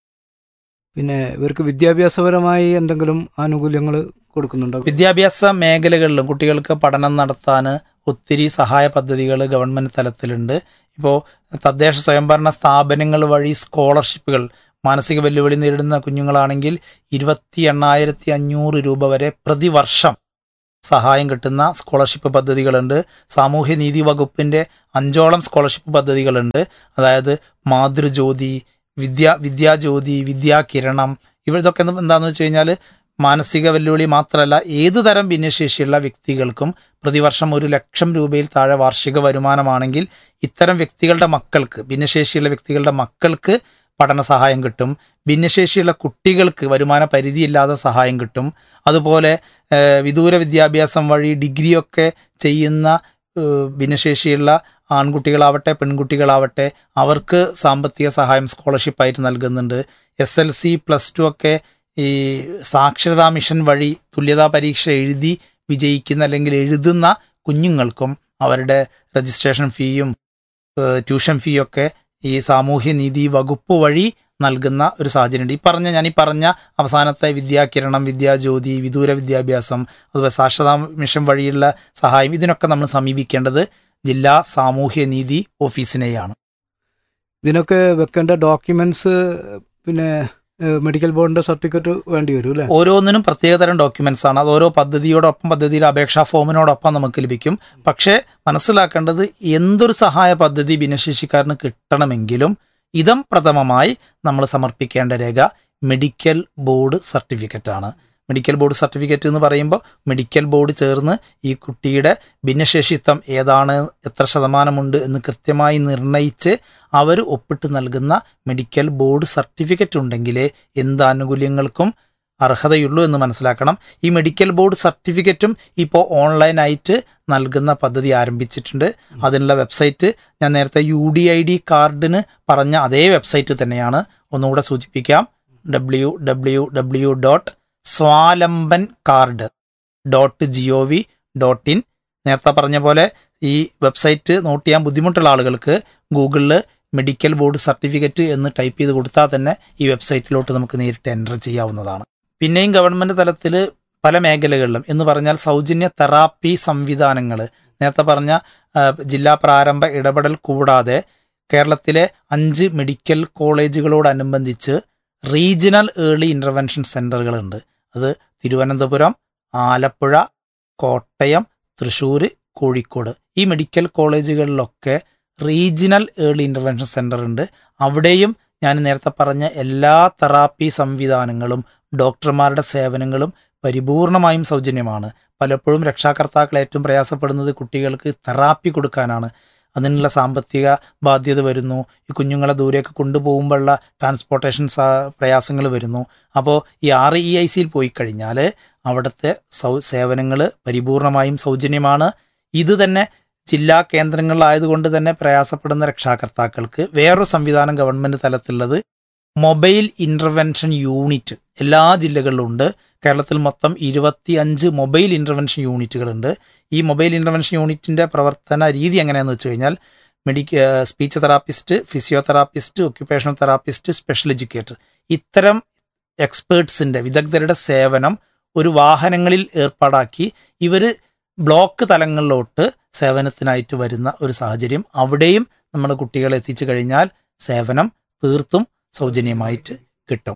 പിന്നെ ഇവർക്ക് വിദ്യാഭ്യാസപരമായി എന്തെങ്കിലും ആനുകൂല്യങ്ങൾ കൊടുക്കുന്നുണ്ടോ വിദ്യാഭ്യാസ മേഖലകളിലും കുട്ടികൾക്ക് പഠനം നടത്താൻ ഒത്തിരി സഹായ പദ്ധതികൾ ഗവൺമെന്റ് തലത്തിലുണ്ട് ഇപ്പോൾ തദ്ദേശ സ്വയംഭരണ സ്ഥാപനങ്ങൾ വഴി സ്കോളർഷിപ്പുകൾ മാനസിക വെല്ലുവിളി നേരിടുന്ന കുഞ്ഞുങ്ങളാണെങ്കിൽ ഇരുപത്തി എണ്ണായിരത്തി അഞ്ഞൂറ് രൂപ വരെ പ്രതിവർഷം സഹായം കിട്ടുന്ന സ്കോളർഷിപ്പ് പദ്ധതികളുണ്ട് സാമൂഹ്യനീതി വകുപ്പിന്റെ അഞ്ചോളം സ്കോളർഷിപ്പ് പദ്ധതികളുണ്ട് അതായത് മാതൃജ്യോതി വിദ്യാ വിദ്യാജ്യോതി വിദ്യാകിരണം ഇവരിതൊക്കെ എന്ത് എന്താണെന്ന് വെച്ച് കഴിഞ്ഞാൽ മാനസിക വെല്ലുവിളി മാത്രമല്ല ഏതു തരം ഭിന്നശേഷിയുള്ള വ്യക്തികൾക്കും പ്രതിവർഷം ഒരു ലക്ഷം രൂപയിൽ താഴെ വാർഷിക വരുമാനമാണെങ്കിൽ ഇത്തരം വ്യക്തികളുടെ മക്കൾക്ക് ഭിന്നശേഷിയുള്ള വ്യക്തികളുടെ മക്കൾക്ക് പഠന സഹായം കിട്ടും ഭിന്നശേഷിയുള്ള കുട്ടികൾക്ക് വരുമാന പരിധിയില്ലാതെ സഹായം കിട്ടും അതുപോലെ ഏഹ്, വിദൂര വിദ്യാഭ്യാസം വഴി ഡിഗ്രിയൊക്കെ ചെയ്യുന്ന ഏഹ്, ഭിന്നശേഷിയുള്ള ആൺകുട്ടികളാവട്ടെ പെൺകുട്ടികളാവട്ടെ അവർക്ക് സാമ്പത്തിക സഹായം സ്കോളർഷിപ്പായിട്ട് നൽകുന്നുണ്ട് S L C plus two ഒക്കെ ഈ സാക്ഷരതാ മിഷൻ വഴി തുല്യതാ പരീക്ഷ എഴുതി വിജയിക്കുന്ന അല്ലെങ്കിൽ എഴുതുന്ന കുഞ്ഞുങ്ങൾക്കും അവരുടെ രജിസ്ട്രേഷൻ ഫീയും ഏഹ്, ട്യൂഷൻ ഫീയൊക്കെ ഈ സാമൂഹ്യനീതി വകുപ്പ് വഴി നൽകുന്ന ഒരു സാഹചര്യമുണ്ട് ഈ പറഞ്ഞ ഞാൻ ഈ പറഞ്ഞ അവസാനത്തെ വിദ്യാകിരണം വിദ്യാജ്യോതി വിദൂര വിദ്യാഭ്യാസം അതുപോലെ സാക്ഷരതാ മിഷൻ വഴിയുള്ള സഹായം ഇതിനൊക്കെ നമ്മൾ സമീപിക്കേണ്ടത് ജില്ലാ സാമൂഹ്യനീതി ഓഫീസിനെയാണ് ഇതിനൊക്കെ വെക്കേണ്ട ഡോക്യുമെന്റ്സ് പിന്നെ ഏഹ്, മെഡിക്കൽ ബോർഡിന്റെ സർട്ടിഫിക്കറ്റ് വേണ്ടി വരും അല്ലേ ഓരോന്നിനും പ്രത്യേകതരം ഡോക്യുമെന്റ്സ് ആണ് അത് ഓരോ പദ്ധതിയോടൊപ്പം പദ്ധതിയുടെ അപേക്ഷാ ഫോമിനോടൊപ്പം നമുക്ക് ലഭിക്കും പക്ഷേ മനസ്സിലാക്കേണ്ടത് എന്തൊരു സഹായ പദ്ധതി ഭിന്നശേഷിക്കാരന് കിട്ടണമെങ്കിലും ഇതം പ്രഥമമായി നമ്മൾ സമർപ്പിക്കേണ്ട രേഖ മെഡിക്കൽ ബോർഡ് സർട്ടിഫിക്കറ്റ് ആണ് മെഡിക്കൽ ബോർഡ് സർട്ടിഫിക്കറ്റ് എന്ന് പറയുമ്പോൾ മെഡിക്കൽ ബോർഡ് ചേർന്ന് ഈ കുട്ടിയുടെ ഭിന്നശേഷിത്വം ഏതാണ് എത്ര ശതമാനമുണ്ട് എന്ന് കൃത്യമായി നിർണയിച്ച് അവർ ഒപ്പിട്ട് നൽകുന്ന മെഡിക്കൽ ബോർഡ് സർട്ടിഫിക്കറ്റ് ഉണ്ടെങ്കിലേ എന്ത് ആനുകൂല്യങ്ങൾക്കും അർഹതയുള്ളൂ എന്ന് മനസ്സിലാക്കണം ഈ മെഡിക്കൽ ബോർഡ് സർട്ടിഫിക്കറ്റും ഇപ്പോൾ ഓൺലൈനായിട്ട് നൽകുന്ന പദ്ധതി ആരംഭിച്ചിട്ടുണ്ട് അതിനുള്ള വെബ്സൈറ്റ് ഞാൻ നേരത്തെ യു ഡി ഐ ഡി കാർഡിന് പറഞ്ഞ അതേ വെബ്സൈറ്റ് തന്നെയാണ് ഒന്നുകൂടെ സൂചിപ്പിക്കാം W W W dot Swavlamban card dot G O V dot in നേരത്തെ പറഞ്ഞ പോലെ ഈ വെബ്സൈറ്റ് നോട്ട് ചെയ്യാൻ ബുദ്ധിമുട്ടുള്ള ആളുകൾക്ക് ഗൂഗിളിൽ മെഡിക്കൽ ബോർഡ് സർട്ടിഫിക്കറ്റ് എന്ന് ടൈപ്പ് ചെയ്ത് കൊടുത്താൽ തന്നെ ഈ വെബ്സൈറ്റിലോട്ട് നമുക്ക് നേരിട്ട് എൻ്റർ ചെയ്യാവുന്നതാണ് പിന്നെയും ഗവൺമെന്റ് തലത്തിൽ പല മേഖലകളിലും എന്ന് പറഞ്ഞാൽ സൗജന്യ തെറാപ്പി സംവിധാനങ്ങൾ നേരത്തെ പറഞ്ഞ ആ, ജില്ലാ പ്രാരംഭ ഇടപെടൽ കൂടാതെ കേരളത്തിലെ അഞ്ച് മെഡിക്കൽ കോളേജുകളോടനുബന്ധിച്ച് റീജിയണൽ ഏർലി ഇന്റർവെൻഷൻ സെന്ററുകളുണ്ട് അത് തിരുവനന്തപുരം ആലപ്പുഴ കോട്ടയം തൃശ്ശൂർ കോഴിക്കോട് ഈ മെഡിക്കൽ കോളേജുകളിലൊക്കെ റീജിയണൽ ഏർലി ഇന്റർവെൻഷൻ സെന്റർ ഉണ്ട് അവിടെയും ഞാൻ നേരത്തെ പറഞ്ഞ എല്ലാ തെറാപ്പി സംവിധാനങ്ങളും ഡോക്ടർമാരുടെ സേവനങ്ങളും പരിപൂർണമായും സൗജന്യമാണ് പലപ്പോഴും രക്ഷാകർത്താക്കൾ ഏറ്റവും പ്രയാസപ്പെടുന്നത് കുട്ടികൾക്ക് തെറാപ്പി കൊടുക്കാനാണ് അതിനുള്ള സാമ്പത്തിക ബാധ്യത വരുന്നു ഈ കുഞ്ഞുങ്ങളെ ദൂരേക്ക് കൊണ്ടുപോകുമ്പോഴുള്ള ട്രാൻസ്പോർട്ടേഷൻ പ്രയാസങ്ങൾ വരുന്നു അപ്പോൾ ഈ ആർ ഇ ഐ സിയിൽ പോയി കഴിഞ്ഞാൽ അവിടുത്തെ സൗ സേവനങ്ങൾ പരിപൂർണമായും സൗജന്യമാണ് ഇത് തന്നെ ജില്ലാ കേന്ദ്രങ്ങളിലായതുകൊണ്ട് തന്നെ പ്രയാസപ്പെടുന്ന രക്ഷാകർത്താക്കൾക്ക് വേറൊരു സംവിധാനം ഗവൺമെന്റ് തലത്തിലുള്ളത് മൊബൈൽ ഇന്റർവെൻഷൻ യൂണിറ്റ് എല്ലാ ജില്ലകളിലും ഉണ്ട് കേരളത്തിൽ മൊത്തം ഇരുപത്തിയഞ്ച് മൊബൈൽ ഇന്റർവെൻഷൻ യൂണിറ്റുകളുണ്ട് ഈ മൊബൈൽ ഇന്റർവെൻഷൻ യൂണിറ്റിന്റെ പ്രവർത്തന രീതി എങ്ങനെയാണെന്ന് വെച്ച് കഴിഞ്ഞാൽ മെഡിക്ക speech therapist physiotherapist occupational therapist special educator ഇത്തരം എക്സ്പേർട്സിന്റെ വിദഗ്ധരുടെ സേവനം ഒരു വാഹനങ്ങളിൽ ഏർപ്പാടാക്കി ഇവർ ബ്ലോക്ക് തലങ്ങളിലോട്ട് സേവനത്തിനായിട്ട് വരുന്ന ഒരു സാഹചര്യം അവിടെയും നമ്മൾ കുട്ടികളെ എത്തിച്ചു കഴിഞ്ഞാൽ സേവനം തീർത്തും സൗജന്യമായിട്ട് കിട്ടും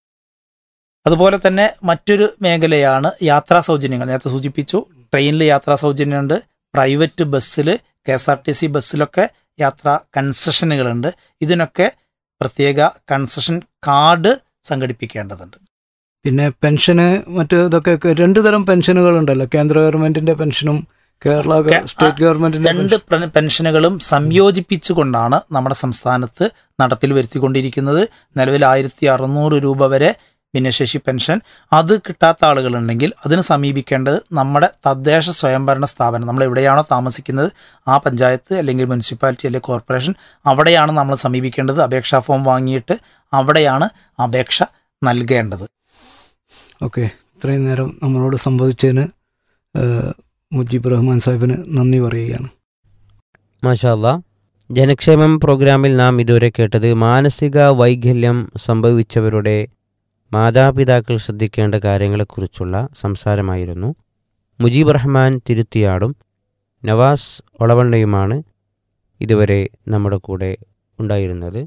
അതുപോലെ തന്നെ മറ്റൊരു മേഖലയാണ് യാത്രാ സൗജന്യങ്ങൾ നേരത്തെ സൂചിപ്പിച്ചു ട്രെയിനിൽ യാത്രാ സൗജന്യമുണ്ട് പ്രൈവറ്റ് ബസ്സിൽ K S R T C ബസ്സിലൊക്കെ യാത്രാ കൺസെഷനുകളുണ്ട് ഇതിനൊക്കെ പ്രത്യേക കൺസെഷൻ കാർഡ് സംഘടിപ്പിക്കേണ്ടതുണ്ട് പിന്നെ പെൻഷന് മറ്റു ഇതൊക്കെ രണ്ട് തരം പെൻഷനുകൾ ഉണ്ടല്ലോ കേന്ദ്ര ഗവൺമെന്റിന്റെ പെൻഷനും കേരള ഗ- കേ- സ്റ്റേറ്റ് ഗവൺമെന്റിന്റെ രണ്ട് പ്ര- പെൻഷനുകളും സംയോജിപ്പിച്ചുകൊണ്ടാണ് നമ്മുടെ സംസ്ഥാനത്ത് നടപ്പിൽ വരുത്തിക്കൊണ്ടിരിക്കുന്നത് നിലവിൽ ആയിരത്തി അറുന്നൂറ് രൂപ വരെ ഭിന്നശേഷി പെൻഷൻ അത് കിട്ടാത്ത ആളുകളുണ്ടെങ്കിൽ അതിന് സമീപിക്കേണ്ടത് നമ്മുടെ തദ്ദേശ സ്വയംഭരണ സ്ഥാപനം നമ്മൾ എവിടെയാണോ താമസിക്കുന്നത് ആ പഞ്ചായത്ത് അല്ലെങ്കിൽ മുനിസിപ്പാലിറ്റി അല്ലെങ്കിൽ കോർപ്പറേഷൻ അവിടെയാണ് നമ്മൾ സമീപിക്കേണ്ടത് അപേക്ഷാ ഫോം വാങ്ങിയിട്ട് അവിടെയാണ് അപേക്ഷ നൽകേണ്ടത് ഓക്കെ ഇത്രയും നേരം നമ്മളോട് സംവദിച്ചതിന് ഏഹ്, മുജീബ് റഹ്മാൻ സാഹിബിന് നന്ദി പറയുകയാണ് മാഷാല്ല ജനക്ഷേമം പ്രോഗ്രാമിൽ നാം ഇതുവരെ കേട്ടത് മാനസിക വൈകല്യം സംഭവിച്ചവരുടെ മാതാപിതാക്കൾ ശ്രദ്ധിക്കേണ്ട കാര്യങ്ങളെക്കുറിച്ചുള്ള സംസാരമായിരുന്നു മുജീബ് റഹ്മാൻ തിരുത്തിയാടും നവാസ് ഒളവണ്ണയുമാണ് ഇതുവരെ നമ്മുടെ കൂടെ ഉണ്ടായിരുന്നത്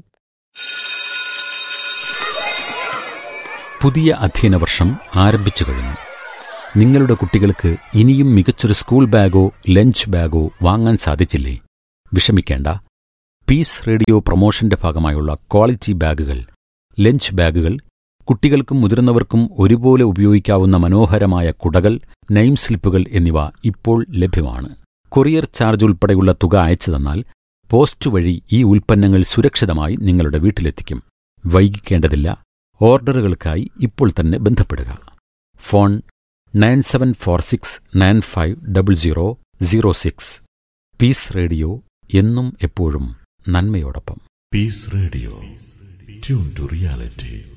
പുതിയ അധ്യയന വർഷം ആരംഭിച്ചു കഴിഞ്ഞു നിങ്ങളുടെ കുട്ടികൾക്ക് ഇനിയും മികച്ചൊരു സ്കൂൾ ബാഗോ ലഞ്ച് ബാഗോ വാങ്ങാൻ സാധിച്ചില്ലേ വിഷമിക്കേണ്ട പീസ് റേഡിയോ പ്രൊമോഷന്റെ ഭാഗമായുള്ള ക്വാളിറ്റി ബാഗുകൾ ലഞ്ച് ബാഗുകൾ കുട്ടികൾക്കും മുതിർന്നവർക്കും ഒരുപോലെ ഉപയോഗിക്കാവുന്ന മനോഹരമായ കുടകൾ നെയിം സ്ലിപ്പുകൾ എന്നിവ ഇപ്പോൾ ലഭ്യമാണ് കൊറിയർ ചാർജ് ഉൾപ്പെടെയുള്ള തുക അയച്ചു തന്നാൽ പോസ്റ്റ് വഴി ഈ ഉൽപ്പന്നങ്ങൾ സുരക്ഷിതമായി നിങ്ങളുടെ വീട്ടിലെത്തിക്കും വൈകിക്കേണ്ടതില്ല ഓർഡറുകൾക്കായി ഇപ്പോൾ തന്നെ ബന്ധപ്പെടുക phone nine seven four six nine five double zero zero six peace radio എന്നും എപ്പോഴും നന്മയോടൊപ്പം Peace Radio. Tune to reality.